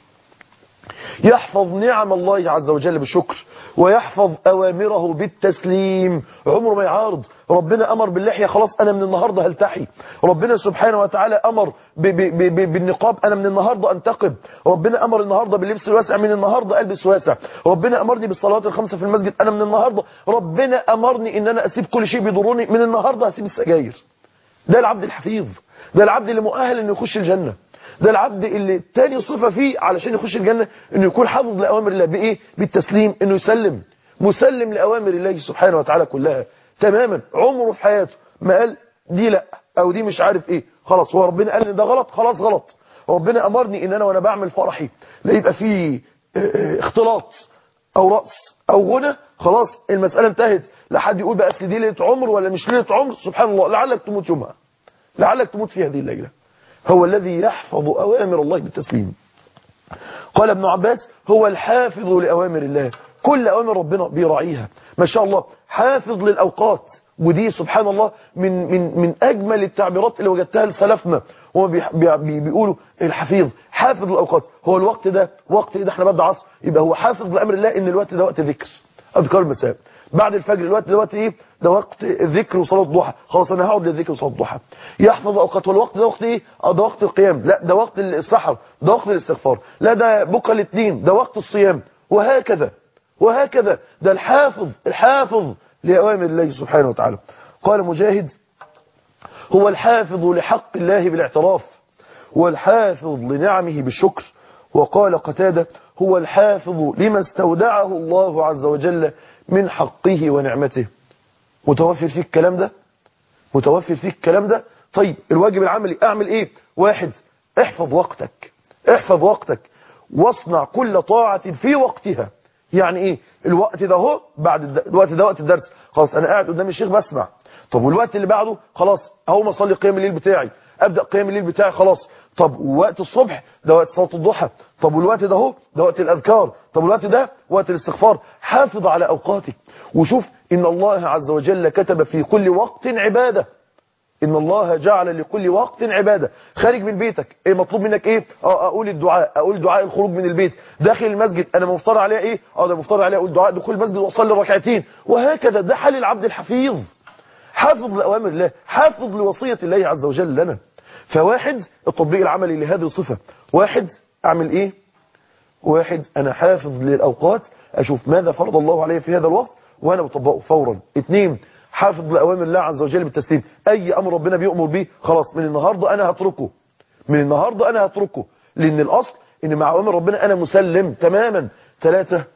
يحفظ نعم الله عز وجل بالشكر ويحفظ أوامره بالتسليم عمره ما يعارض ربنا أمر باللحية خلاص أنا من النهاردة هلتحي ربنا سبحانه وتعالى أمر ب ب ب ب بالنقاب أنا من النهاردة أنتقب ربنا أمر النهاردة باللبس الواسع من النهاردة ألبس واسع ربنا أمرني بالصلوات الخمسة في المسجد أنا من النهاردة ربنا أمرني إن أنا أسيب كل شيء بيضرني من النهاردة هسيب السجاير ده العبد الحفيظ ده العبد اللي مؤهل إنه يخش الجنة ده العبد اللي تاني صفة فيه علشان يخش الجنة انه يكون حافظ لأوامر الله بإيه بالتسليم انه يسلم مسلم لأوامر الله سبحانه وتعالى كلها تماما عمره في حياته ما قال دي لا او دي مش عارف ايه خلاص هو ربنا قال ان ده غلط خلاص غلط ربنا امرني ان انا وانا بعمل فرحي لا يبقى فيه اختلاط او رأس او غنى خلاص المسألة انتهت لا حد يقول بقى دي ليلة عمر ولا مش ليلة عمر سبحان الله لعلك تموت يومها لعلك تموت في هذه الليلة هو الذي يحفظ أوامر الله بالتسليم قال ابن عباس هو الحافظ لأوامر الله كل أوامر ربنا بيراعيها ما شاء الله حافظ للأوقات ودي سبحان الله من من من أجمل التعبيرات اللي وجدتها لسلفنا هم بي بي بيقولوا الحفيظ حافظ للأوقات هو الوقت ده وقت إيه ده احنا بعد عصر يبقى هو حافظ لأمر الله إن الوقت ده وقت ذكر أذكار المساء بعد الفجر الوقت ده وقت ايه ده وقت الذكر وصلاه الضحى خلاص انا هقعد للذكر وصلاه الضحى يحفظ اوقات والوقت ده وقت ايه اه ده وقت القيام لا ده وقت السحر ده وقت الاستغفار لا ده بكره الاثنين ده وقت الصيام وهكذا وهكذا ده الحافظ الحافظ لأوامر الله سبحانه وتعالى قال مجاهد هو الحافظ لحق الله بالاعتراف والحافظ لنعمه بالشكر وقال قتادة هو الحافظ لما استودعه الله عز وجل من حقه ونعمته متوفر فيك الكلام ده متوفر فيك الكلام ده طيب الواجب العملي اعمل ايه واحد احفظ وقتك احفظ وقتك واصنع كل طاعة في وقتها يعني ايه الوقت ده هو بعد الوقت ده وقت الدرس خلاص انا قاعد قدام الشيخ بسمع طب والوقت اللي بعده خلاص اهو ما اصلي قيام الليل بتاعي ابدا قيام الليل بتاعي خلاص طب وقت الصبح ده وقت صلاه الضحى طب والوقت ده هو ده وقت الاذكار طب والوقت ده وقت الاستغفار حافظ على اوقاتك وشوف ان الله عز وجل كتب في كل وقت عباده ان الله جعل لكل وقت عباده خارج من بيتك ايه مطلوب منك ايه اه اقول الدعاء اقول دعاء الخروج من البيت داخل المسجد انا مفترض عليها ايه اه ده مفترض عليها اقول دعاء دخول المسجد واصلي ركعتين وهكذا ده حال العبد الحفيظ حافظ لاوامر الله حافظ لوصيه الله عز وجل لنا فواحد التطبيق العملي لهذه الصفه واحد اعمل ايه واحد انا حافظ للاوقات اشوف ماذا فرض الله علي في هذا الوقت وانا بطبقه فورا اثنين حافظ لأوامر الله عز وجل بالتسليم أي أمر ربنا بيأمر به خلاص من النهاردة أنا هتركه من النهاردة أنا هتركه لأن الأصل إن مع أوامر ربنا أنا مسلم تماما ثلاثة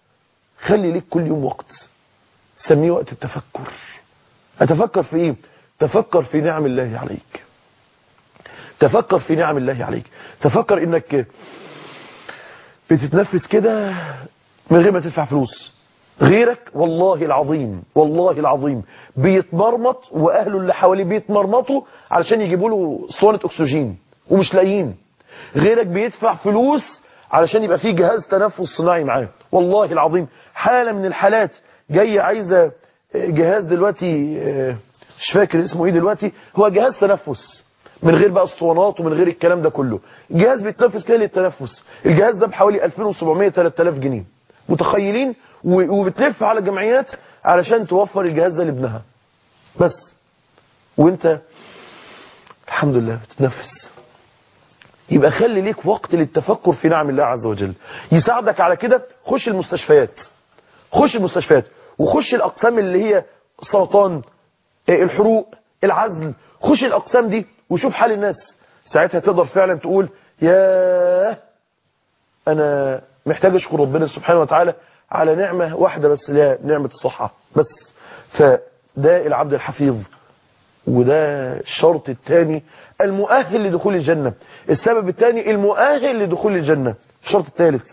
خلي ليك كل يوم وقت سميه وقت التفكر أتفكر في إيه تفكر في نعم الله عليك تفكر في نعم الله عليك تفكر إنك بتتنفس كده من غير ما تدفع فلوس غيرك والله العظيم والله العظيم بيتمرمط واهله اللي حواليه بيتمرمطوا علشان يجيبوا له اسطوانه اكسجين ومش لاقيين غيرك بيدفع فلوس علشان يبقى فيه جهاز تنفس صناعي معاه والله العظيم حاله من الحالات جايه عايزه جهاز دلوقتي مش فاكر اسمه ايه دلوقتي هو جهاز تنفس من غير بقى اسطوانات ومن غير الكلام ده كله جهاز بيتنفس ليه للتنفس الجهاز ده بحوالي 2700 3000 جنيه متخيلين وبتلف على جمعيات علشان توفر الجهاز ده لابنها بس وانت الحمد لله بتتنفس يبقى خلي ليك وقت للتفكر في نعم الله عز وجل يساعدك على كده خش المستشفيات خش المستشفيات وخش الأقسام اللي هي سرطان الحروق العزل خش الأقسام دي وشوف حال الناس ساعتها تقدر فعلا تقول يا أنا محتاج أشكر ربنا سبحانه وتعالى على نعمة واحدة بس اللي هي نعمة الصحة بس فده العبد الحفيظ وده الشرط الثاني المؤهل لدخول الجنة السبب الثاني المؤهل لدخول الجنة الشرط الثالث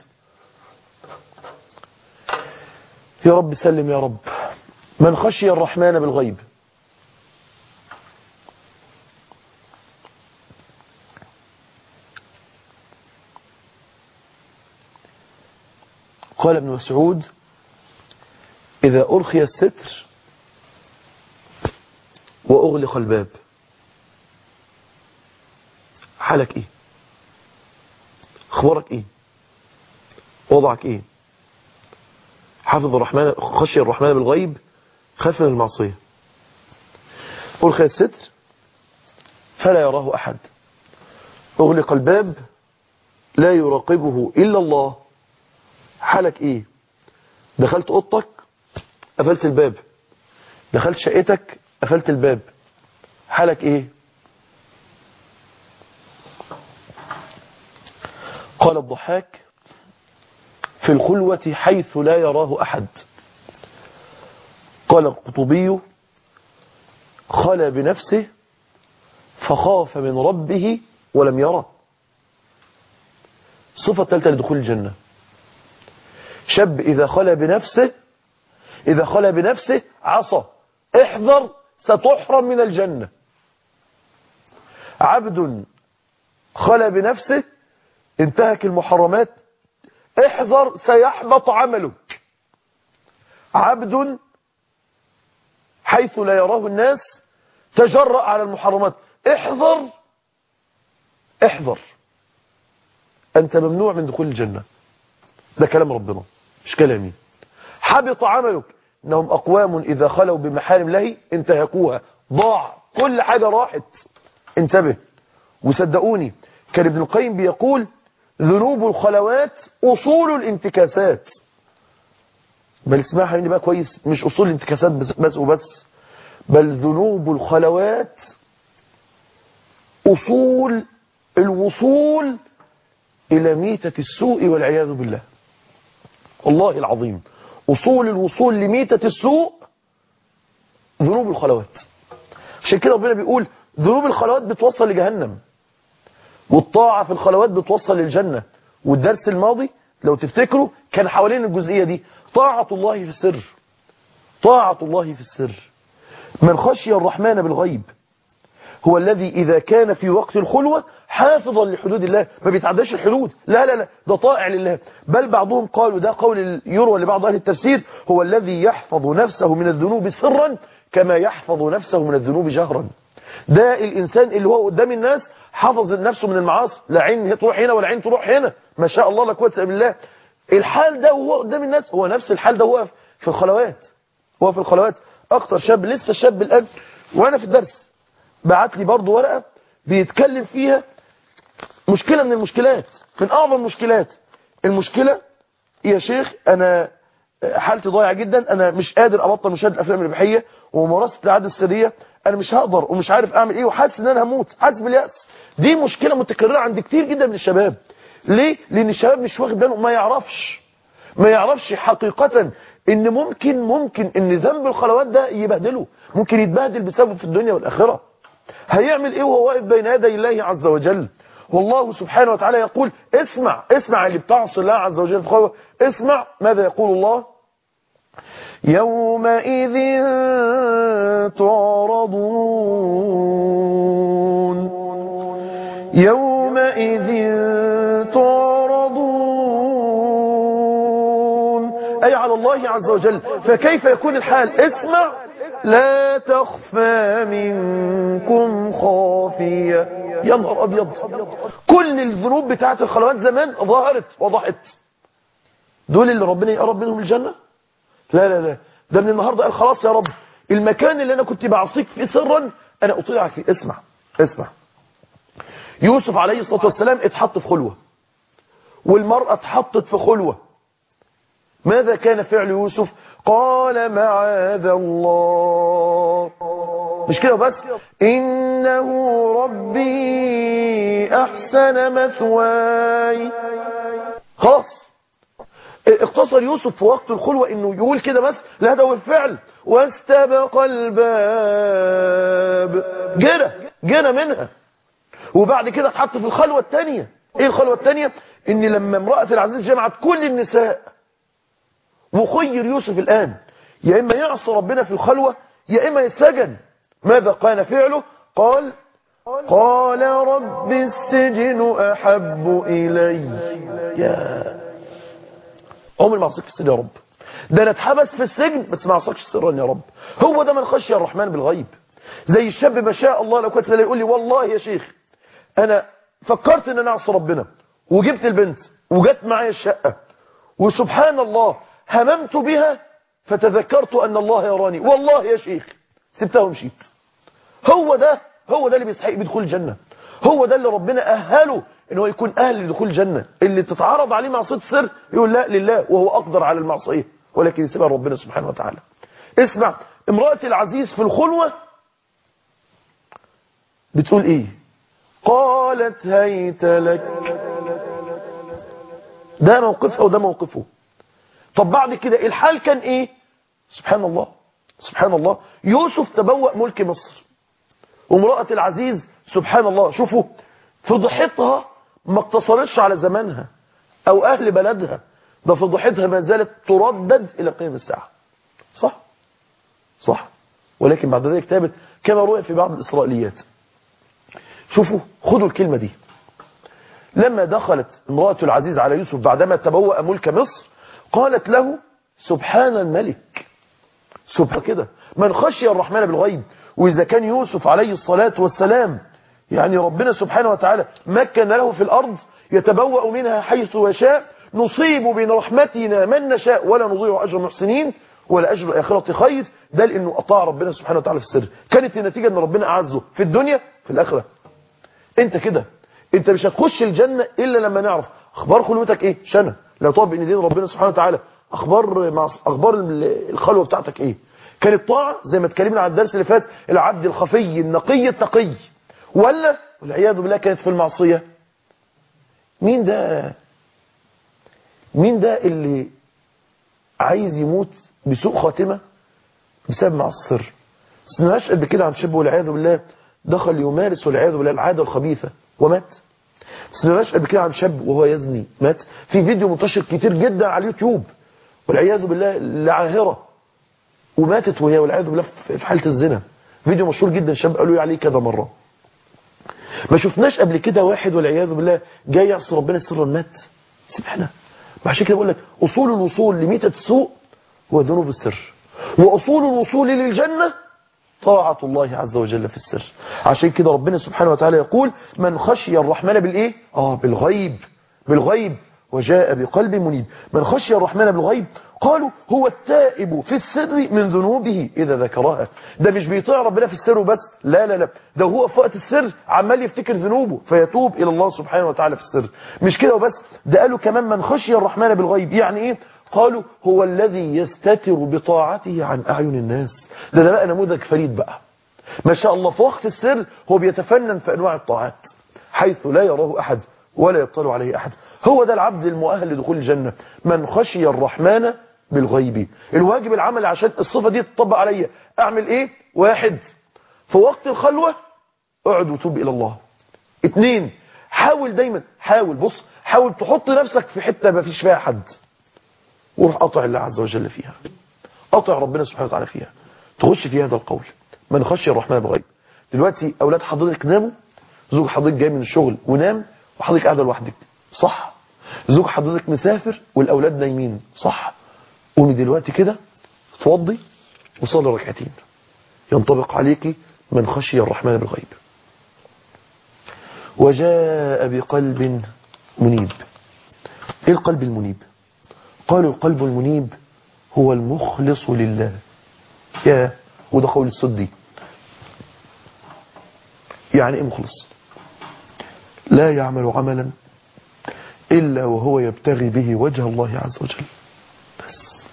يا رب سلم يا رب من خشي الرحمن بالغيب قال ابن مسعود إذا أرخي الستر وأغلق الباب حالك إيه اخبارك إيه وضعك إيه حافظ الرحمن خشي الرحمن بالغيب خاف من المعصية أرخي الستر فلا يراه أحد أغلق الباب لا يراقبه إلا الله حالك إيه دخلت أوضتك قفلت الباب دخلت شقتك قفلت الباب حالك إيه قال الضحاك في الخلوة حيث لا يراه أحد قال القطبي خلى بنفسه فخاف من ربه ولم يره صفة ثالثة لدخول الجنة شاب إذا خلى بنفسه إذا خلى بنفسه عصى احذر ستحرم من الجنة عبد خلى بنفسه انتهك المحرمات احذر سيحبط عملك عبد حيث لا يراه الناس تجرأ على المحرمات احذر احذر أنت ممنوع من دخول الجنة ده كلام ربنا مش كلامي حبط عملك إنهم أقوام إذا خلوا بمحارم الله انتهكوها ضاع كل حاجة راحت انتبه وصدقوني كان ابن القيم بيقول ذنوب الخلوات أصول الانتكاسات بل اسمعها مني بقى كويس مش أصول الانتكاسات بس, بس وبس بل ذنوب الخلوات أصول الوصول إلى ميتة السوء والعياذ بالله والله العظيم أصول الوصول لميتة السوء ذنوب الخلوات عشان كده ربنا بيقول ذنوب الخلوات بتوصل لجهنم والطاعة في الخلوات بتوصل للجنة والدرس الماضي لو تفتكروا كان حوالين الجزئية دي طاعة الله في السر طاعة الله في السر من خشي الرحمن بالغيب هو الذي إذا كان في وقت الخلوة حافظا لحدود الله ما بيتعداش الحدود لا لا لا ده طائع لله بل بعضهم قالوا ده قول يروى لبعض أهل التفسير هو الذي يحفظ نفسه من الذنوب سرا كما يحفظ نفسه من الذنوب جهرا ده الإنسان اللي هو قدام الناس حفظ نفسه من المعاصي لا عين تروح هنا ولا عين تروح هنا ما شاء الله لا قوه الا بالله الحال ده وهو قدام الناس هو نفس الحال ده هو في الخلوات هو في الخلوات اكتر شاب لسه شاب الان وانا في الدرس بعت لي برضه ورقه بيتكلم فيها مشكله من المشكلات من اعظم المشكلات المشكله يا شيخ انا حالتي ضايعه جدا انا مش قادر ابطل مشاهده الافلام الاباحيه وممارسه العاده السريه انا مش هقدر ومش عارف اعمل ايه وحاسس ان انا هموت حاسس بالياس دي مشكله متكرره عند كتير جدا من الشباب ليه لان الشباب مش واخد باله ما يعرفش ما يعرفش حقيقه ان ممكن ممكن ان ذنب الخلوات ده يبهدله ممكن يتبهدل بسببه في الدنيا والاخره هيعمل ايه وهو واقف بين يدي الله عز وجل والله سبحانه وتعالى يقول اسمع اسمع اللي بتعصي الله عز وجل في الخلوه اسمع ماذا يقول الله يومئذ تعرضون يومئذ تعرضون أي على الله عز وجل فكيف يكون الحال اسمع لا تخفى منكم خافية يا نهار أبيض كل الذنوب بتاعت الخلوات زمان ظهرت وضحت دول اللي ربنا يقرب منهم الجنة لا لا لا ده من النهاردة قال خلاص يا رب المكان اللي أنا كنت بعصيك فيه سرا أنا أطيعك فيه اسمع اسمع يوسف عليه الصلاة والسلام اتحط في خلوة والمرأة اتحطت في خلوة ماذا كان فعل يوسف قال معاذ الله مش كده بس إنه ربي أحسن مثواي خلاص اقتصر يوسف في وقت الخلوة انه يقول كده بس لا ده هو الفعل واستبق الباب جرى جرى منها وبعد كده اتحط في الخلوة الثانية ايه الخلوة الثانية ان لما امرأة العزيز جمعت كل النساء وخير يوسف الان يا اما يعصى ربنا في الخلوة يا اما يتسجن ماذا كان فعله قال قال رب السجن احب الي يا عمري ما عصيك في السر يا رب ده انا اتحبس في السجن بس ما عصاكش سرا يا رب هو ده من خشي الرحمن بالغيب زي الشاب ما شاء الله لو كنت لا يقول لي والله يا شيخ انا فكرت ان انا اعصي ربنا وجبت البنت وجت معايا الشقه وسبحان الله هممت بها فتذكرت ان الله يراني والله يا شيخ سبتها ومشيت هو ده هو ده اللي بيستحق بدخول الجنه هو ده اللي ربنا اهله ان هو يكون اهل لدخول الجنه اللي تتعرض عليه معصيه السر يقول لا لله وهو اقدر على المعصيه ولكن يسيبها ربنا سبحانه وتعالى اسمع امراه العزيز في الخلوه بتقول ايه قالت هيت لك ده موقفها وده موقفه طب بعد كده الحال كان ايه سبحان الله سبحان الله يوسف تبوأ ملك مصر وامرأة العزيز سبحان الله شوفوا فضحتها ما اقتصرتش على زمانها او اهل بلدها ده فضحتها ما زالت تردد الى قيام الساعة صح صح ولكن بعد ذلك تابت كما روي في بعض الاسرائيليات شوفوا خدوا الكلمة دي لما دخلت امرأة العزيز على يوسف بعدما تبوأ ملك مصر قالت له سبحان الملك سبحان كده من خشي الرحمن بالغيب وإذا كان يوسف عليه الصلاة والسلام يعني ربنا سبحانه وتعالى مكن له في الأرض يتبوأ منها حيث يشاء نصيب من رحمتنا من نشاء ولا نضيع أجر المحسنين ولا أجر الآخرة خير ده لأنه أطاع ربنا سبحانه وتعالى في السر كانت النتيجة أن ربنا أعزه في الدنيا في الآخرة انت كده انت مش هتخش الجنة الا لما نعرف اخبار خلوتك ايه شنة لو طاب بين دين ربنا سبحانه وتعالى اخبار مع اخبار الخلوة بتاعتك ايه كانت طاعة زي ما اتكلمنا عن الدرس اللي فات العبد الخفي النقي التقي ولا والعياذ بالله كانت في المعصية مين ده مين ده اللي عايز يموت بسوء خاتمة بسبب مع السر سنعش قبل كده عن شاب والعياذ بالله دخل يمارس والعياذ بالله العادة الخبيثة ومات سمعناش قبل كده عن شاب وهو يزني مات في فيديو منتشر كتير جدا على اليوتيوب والعياذ بالله لعاهرة وماتت وهي والعياذ بالله في حالة الزنا فيديو مشهور جدا شاب قالوا عليه كذا مرة ما شفناش قبل كده واحد والعياذ بالله جاي يعصي ربنا سرا مات سبحانه عشان كده بقول لك اصول الوصول لميتة السوء هو ذنوب السر واصول الوصول للجنة طاعة الله عز وجل في السر عشان كده ربنا سبحانه وتعالى يقول من خشي الرحمن بالإيه؟ آه بالغيب بالغيب وجاء بقلب منيب من خشي الرحمن بالغيب قالوا هو التائب في السر من ذنوبه إذا ذكرها ده مش بيطيع ربنا في السر وبس لا لا لا ده هو في وقت السر عمال يفتكر ذنوبه فيتوب إلى الله سبحانه وتعالى في السر مش كده وبس ده قالوا كمان من خشي الرحمن بالغيب يعني إيه قالوا هو الذي يستتر بطاعته عن أعين الناس ده ده بقى نموذج فريد بقى ما شاء الله في وقت السر هو بيتفنن في أنواع الطاعات حيث لا يراه أحد ولا يطلع عليه أحد هو ده العبد المؤهل لدخول الجنة من خشي الرحمن بالغيب الواجب العمل عشان الصفة دي تطبق عليا أعمل إيه واحد في وقت الخلوة اقعد وتوب إلى الله اتنين حاول دايما حاول بص حاول تحط نفسك في حتة ما فيش فيها حد وروح قطع الله عز وجل فيها قطع ربنا سبحانه وتعالى فيها تخش في هذا القول من خشي الرحمن بغيب دلوقتي اولاد حضرتك ناموا زوج حضرتك جاي من الشغل ونام وحضرتك قاعده لوحدك صح زوج حضرتك مسافر والاولاد نايمين صح قومي دلوقتي كده توضي وصلي ركعتين ينطبق عليكي من خشي الرحمن بالغيب وجاء بقلب منيب ايه القلب المنيب قالوا القلب المنيب هو المخلص لله يا وده قول السدي يعني ايه مخلص لا يعمل عملا إلا وهو يبتغي به وجه الله عز وجل بس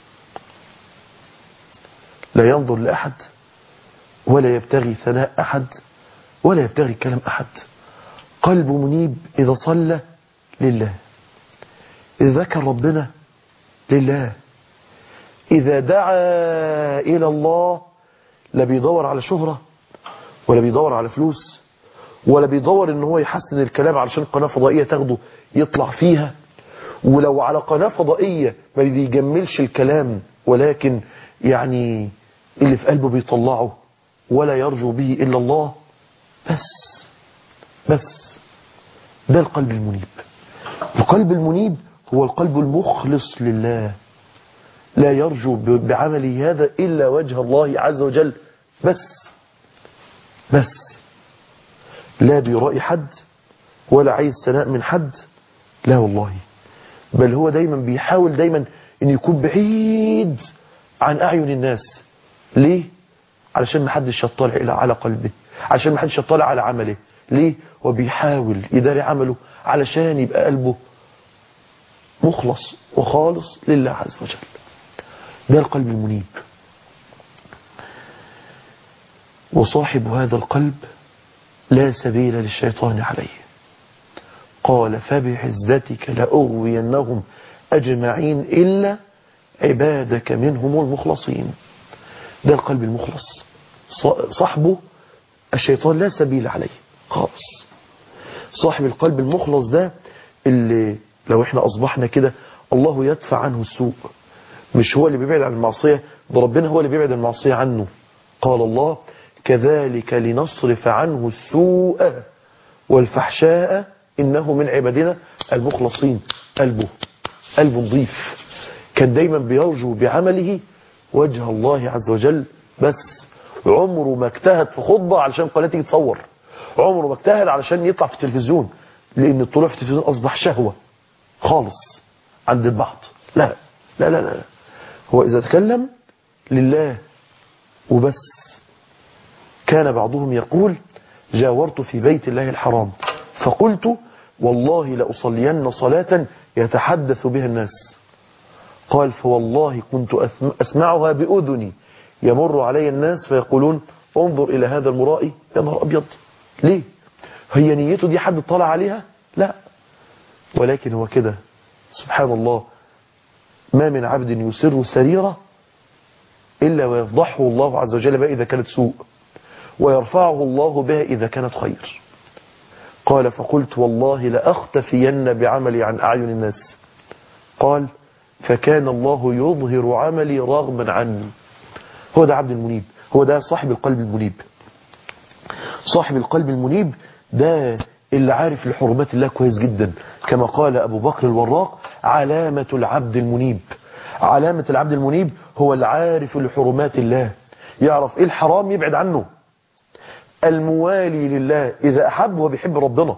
لا ينظر لأحد ولا يبتغي ثناء أحد ولا يبتغي كلام أحد قلب منيب إذا صلى لله إذا ذكر ربنا لله إذا دعا إلى الله لا بيدور على شهرة ولا بيدور على فلوس ولا بيدور ان هو يحسن الكلام علشان قناة فضائية تاخده يطلع فيها ولو على قناة فضائية ما بيجملش الكلام ولكن يعني اللي في قلبه بيطلعه ولا يرجو به إلا الله بس بس ده القلب المنيب القلب المنيب هو القلب المخلص لله لا يرجو ب- بعمله هذا إلا وجه الله عز وجل بس بس لا بيرائي حد ولا عايز ثناء من حد لا والله بل هو دايما بيحاول دايما ان يكون بعيد عن اعين الناس ليه علشان ما حدش يطلع الى على قلبه علشان ما حدش يطلع على عمله ليه وبيحاول يداري عمله علشان يبقى قلبه مخلص وخالص لله عز وجل ده القلب المنيب وصاحب هذا القلب لا سبيل للشيطان عليه قال فبعزتك لأغوينهم أجمعين إلا عبادك منهم المخلصين ده القلب المخلص ص- صاحبه الشيطان لا سبيل عليه خالص صاحب القلب المخلص ده اللي لو احنا أصبحنا كده الله يدفع عنه السوء مش هو اللي بيبعد عن المعصية ده ربنا هو اللي بيبعد المعصية عنه قال الله كذلك لنصرف عنه السوء والفحشاء إنه من عبادنا المخلصين قلبه قلبه نظيف كان دايما بيرجو بعمله وجه الله عز وجل بس عمره ما اجتهد في خطبة علشان قناة تيجي تصور عمره ما اجتهد علشان يطلع في التلفزيون لأن الطلوع في التلفزيون أصبح شهوة خالص عند البعض لا لا لا لا هو إذا تكلم لله وبس كان بعضهم يقول جاورت في بيت الله الحرام فقلت والله لأصلين صلاة يتحدث بها الناس قال فوالله كنت أثم- أسمعها بأذني يمر علي الناس فيقولون انظر إلى هذا المرائي يا نهار أبيض ليه هي نيته دي حد طلع عليها لا ولكن هو كده سبحان الله ما من عبد يسر سريرة إلا ويفضحه الله عز وجل بها إذا كانت سوء ويرفعه الله بها إذا كانت خير قال فقلت والله لأختفين بعملي عن أعين الناس قال فكان الله يظهر عملي رغما عني هو ده عبد المنيب هو ده صاحب القلب المنيب صاحب القلب المنيب ده اللي عارف لحرمات الله كويس جدا كما قال أبو بكر الوراق علامة العبد المنيب علامة العبد المنيب هو العارف لحرمات الله يعرف ايه الحرام يبعد عنه الموالي لله إذا أحب هو بيحب ربنا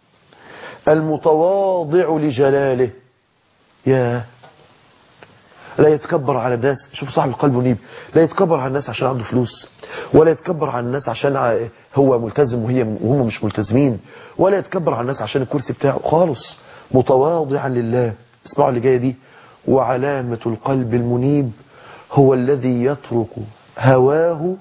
المتواضع لجلاله يا لا يتكبر على الناس شوف صاحب القلب منيب لا يتكبر على الناس عشان عنده فلوس ولا يتكبر على الناس عشان ع- هو ملتزم وهي وهم مش ملتزمين ولا يتكبر على الناس عشان الكرسي بتاعه خالص متواضعا لله اسمعوا اللي جايه دي وعلامة القلب المنيب هو الذي يترك هواه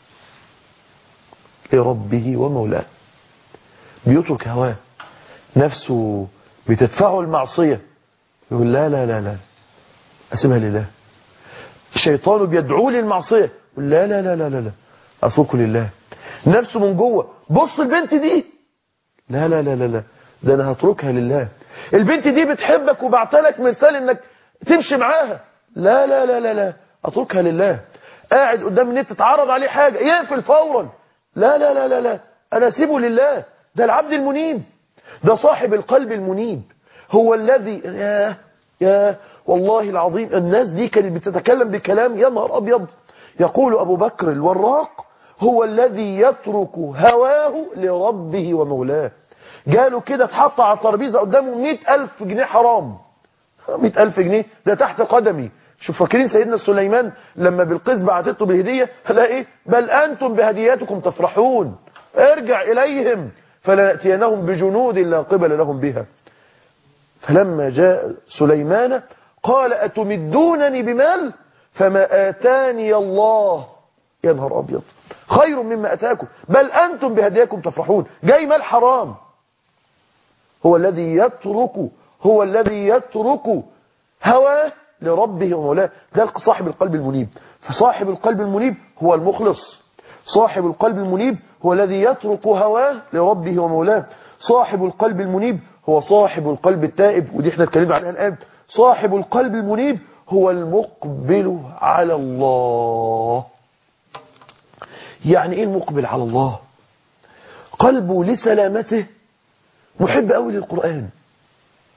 لربه ومولاه بيترك هواه نفسه بتدفعه المعصية يقول لا لا لا لا أسيبها لله الشيطان بيدعوه للمعصية يقول لا لا لا لا لا لا أتركه لله نفسه من جوه بص البنت دي لا لا لا لا لا ده أنا هتركها لله البنت دي بتحبك وبعتلك مثال إنك تمشي معاها لا لا لا لا لا أتركها لله قاعد قدام النت تتعرض عليه حاجة يقفل فورا لا لا لا لا لا أنا أسيبه لله ده العبد المنيب ده صاحب القلب المنيب هو الذي يا يا والله العظيم الناس دي كانت بتتكلم بكلام يا نهار أبيض يقول أبو بكر الوراق هو الذي يترك هواه لربه ومولاه جاله كده اتحط على الترابيزه قدامه مئة ألف جنيه حرام مئة ألف جنيه ده تحت قدمي شوف فاكرين سيدنا سليمان لما بالقيس بعتته بالهدية لا ايه بل أنتم بهدياتكم تفرحون ارجع إليهم فلنأتينهم بجنود لا قبل لهم بها فلما جاء سليمان قال أتمدونني بمال فما آتاني الله يا نهار أبيض خير مما أتاكم بل أنتم بهديكم تفرحون جاي مال حرام هو الذي يترك هو الذي يترك هواه لربه ومولاه ده صاحب القلب المنيب فصاحب القلب المنيب هو المخلص صاحب القلب المنيب هو الذي يترك هواه لربه ومولاه صاحب القلب المنيب هو صاحب القلب التائب ودي احنا اتكلمنا عنها الآن صاحب القلب المنيب هو المقبل على الله يعني ايه المقبل على الله قلبه لسلامته محب قوي للقرآن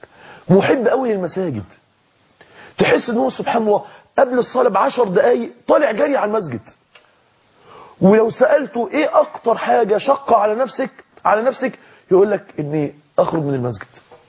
محب قوي للمساجد تحس ان هو سبحان الله قبل الصلاة بعشر دقايق طالع جري على المسجد ولو سألته ايه اكتر حاجة شقة على نفسك على نفسك يقول لك اني اخرج من المسجد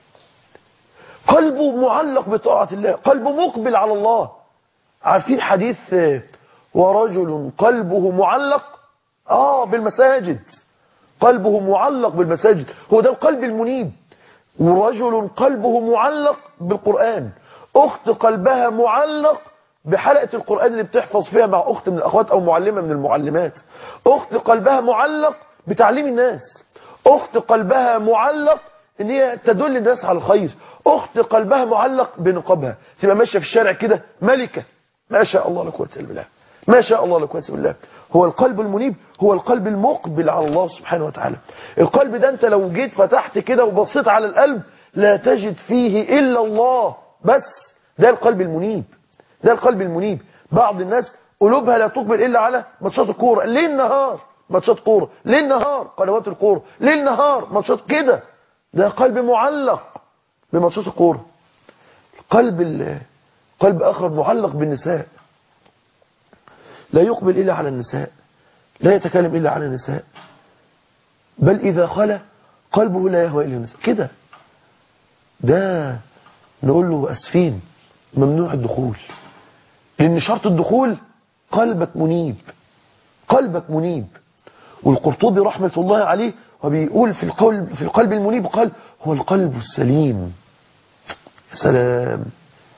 قلبه معلق بطاعة الله قلبه مقبل على الله عارفين حديث آه، ورجل قلبه معلق اه بالمساجد قلبه معلق بالمساجد هو ده القلب المنيب ورجل قلبه معلق بالقرآن أخت قلبها معلق بحلقة القرآن اللي بتحفظ فيها مع أخت من الأخوات أو معلمة من المعلمات أخت قلبها معلق بتعليم الناس أخت قلبها معلق إن هي تدل الناس على الخير أخت قلبها معلق بنقابها تبقى ماشية في الشارع كده ملكة ما شاء الله لا قوة إلا بالله ما شاء الله لا قوة إلا بالله هو القلب المنيب هو القلب المقبل على الله سبحانه وتعالى القلب ده انت لو جيت فتحت كده وبصيت على القلب لا تجد فيه إلا الله بس ده القلب المنيب ده القلب المنيب بعض الناس قلوبها لا تقبل إلا على ماتشات الكورة ليل نهار ماتشات كورة ليل نهار قنوات الكورة ليل نهار ماتشات كده ده قلب معلق بماتشات الكورة قلب ال- قلب آخر معلق بالنساء لا يقبل إلا على النساء لا يتكلم إلا على النساء بل إذا خلى قلبه لا يهوى إلا النساء كده ده نقول له أسفين ممنوع الدخول لأن شرط الدخول قلبك منيب قلبك منيب والقرطبي رحمة الله عليه وبيقول في القلب, في القلب المنيب قال هو القلب السليم يا سلام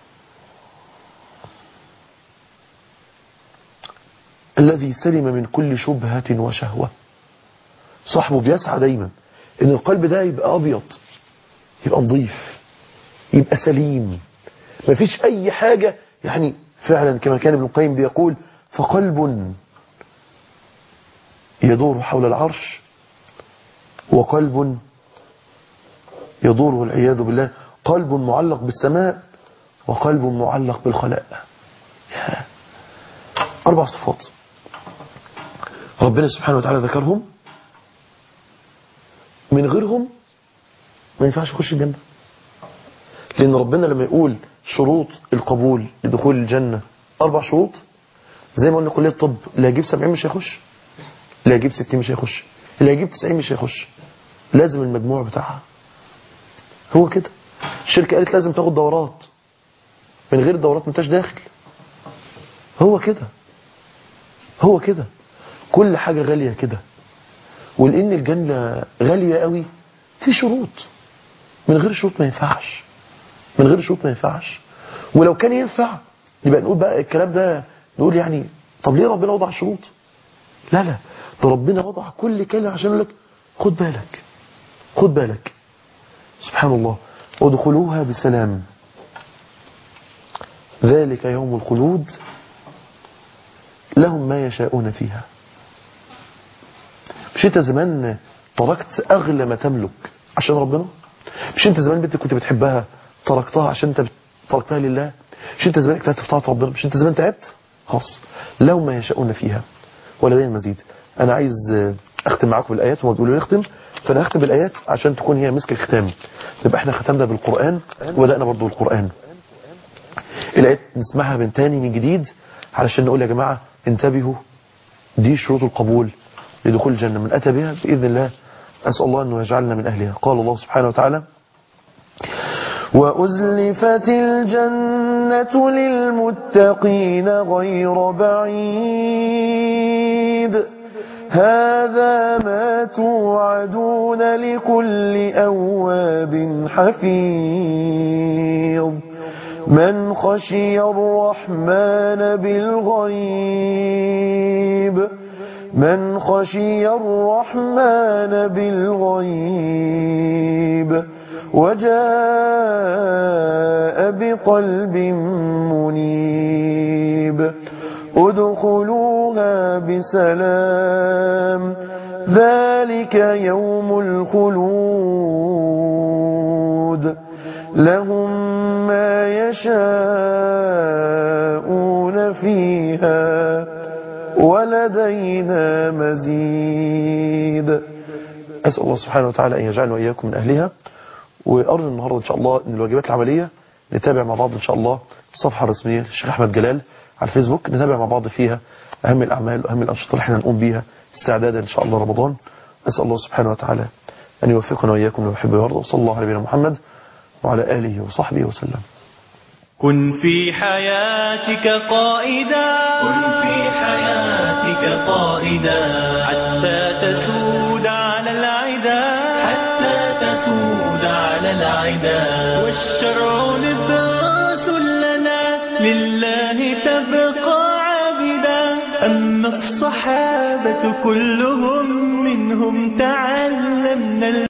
الذي سلم من كل شبهة وشهوة صاحبه بيسعى دايما ان القلب ده يبقى ابيض يبقى نظيف يبقى سليم مفيش اي حاجة يعني فعلا كما كان ابن القيم بيقول فقلب يدور حول العرش وقلب يدور والعياذ بالله قلب معلق بالسماء وقلب معلق بالخلاء يا. أربع صفات ربنا سبحانه وتعالى ذكرهم من غيرهم ما ينفعش يخش الجنة لأن ربنا لما يقول شروط القبول لدخول الجنة أربع شروط زي ما قلنا كلية الطب اللي هيجيب 70 مش هيخش اللي هيجيب 60 مش هيخش اللي هيجيب 90 مش هيخش لازم المجموع بتاعها هو كده الشركة قالت لازم تاخد دورات من غير الدورات ما انتش داخل هو كده هو كده كل حاجة غالية كده ولأن الجنة غالية قوي في شروط من غير شروط ما ينفعش من غير شروط ما ينفعش ولو كان ينفع يبقى نقول بقى الكلام ده نقول يعني طب ليه ربنا وضع شروط لا لا ده ربنا وضع كل كلمة عشان يقول لك خد بالك خد بالك سبحان الله ادخلوها بسلام ذلك يوم الخلود لهم ما يشاءون فيها مش انت زمان تركت اغلى ما تملك عشان ربنا مش انت زمان بنتك كنت بتحبها تركتها عشان انت تركتها لله مش انت زمان اجتهدت في طاعه ربنا مش انت زمان تعبت خلاص لهم ما يشاءون فيها ولدينا المزيد انا عايز اختم معاكم بالايات وما بيقولوا نختم فانا هختم بالايات عشان تكون هي مسك الختام يبقى احنا ختمنا بالقران وبدانا برضو بالقران الايات نسمعها من تاني من جديد علشان نقول يا جماعه انتبهوا دي شروط القبول لدخول الجنة من أتى بها بإذن الله أسأل الله أنه يجعلنا من أهلها قال الله سبحانه وتعالى وأزلفت الجنة للمتقين غير بعيد هذا ما توعدون لكل أواب حفيظ من خشي الرحمن بالغيب من خشي الرحمن بالغيب وجاء بقلب منيب ادخلوها بسلام ذلك يوم الخلود لهم ما يشاءون فيها ولدينا مزيد أسأل الله سبحانه وتعالى أن يجعلنا وإياكم من أهلها وارجو النهارده ان شاء الله ان الواجبات العمليه نتابع مع بعض ان شاء الله الصفحه الرسميه للشيخ احمد جلال على الفيسبوك نتابع مع بعض فيها اهم الاعمال واهم الانشطه اللي احنا هنقوم بيها استعدادا ان شاء الله رمضان اسال الله سبحانه وتعالى ان يوفقنا واياكم لما يحب ويرضى وصلى الله على نبينا محمد وعلى اله وصحبه وسلم كن في حياتك قائدا كن في حياتك قائدا حتى تسود على العدا حتى تسود على العدا والشرع لباس لنا لله تبقى عابدا أما الصحابة كلهم منهم تعلمنا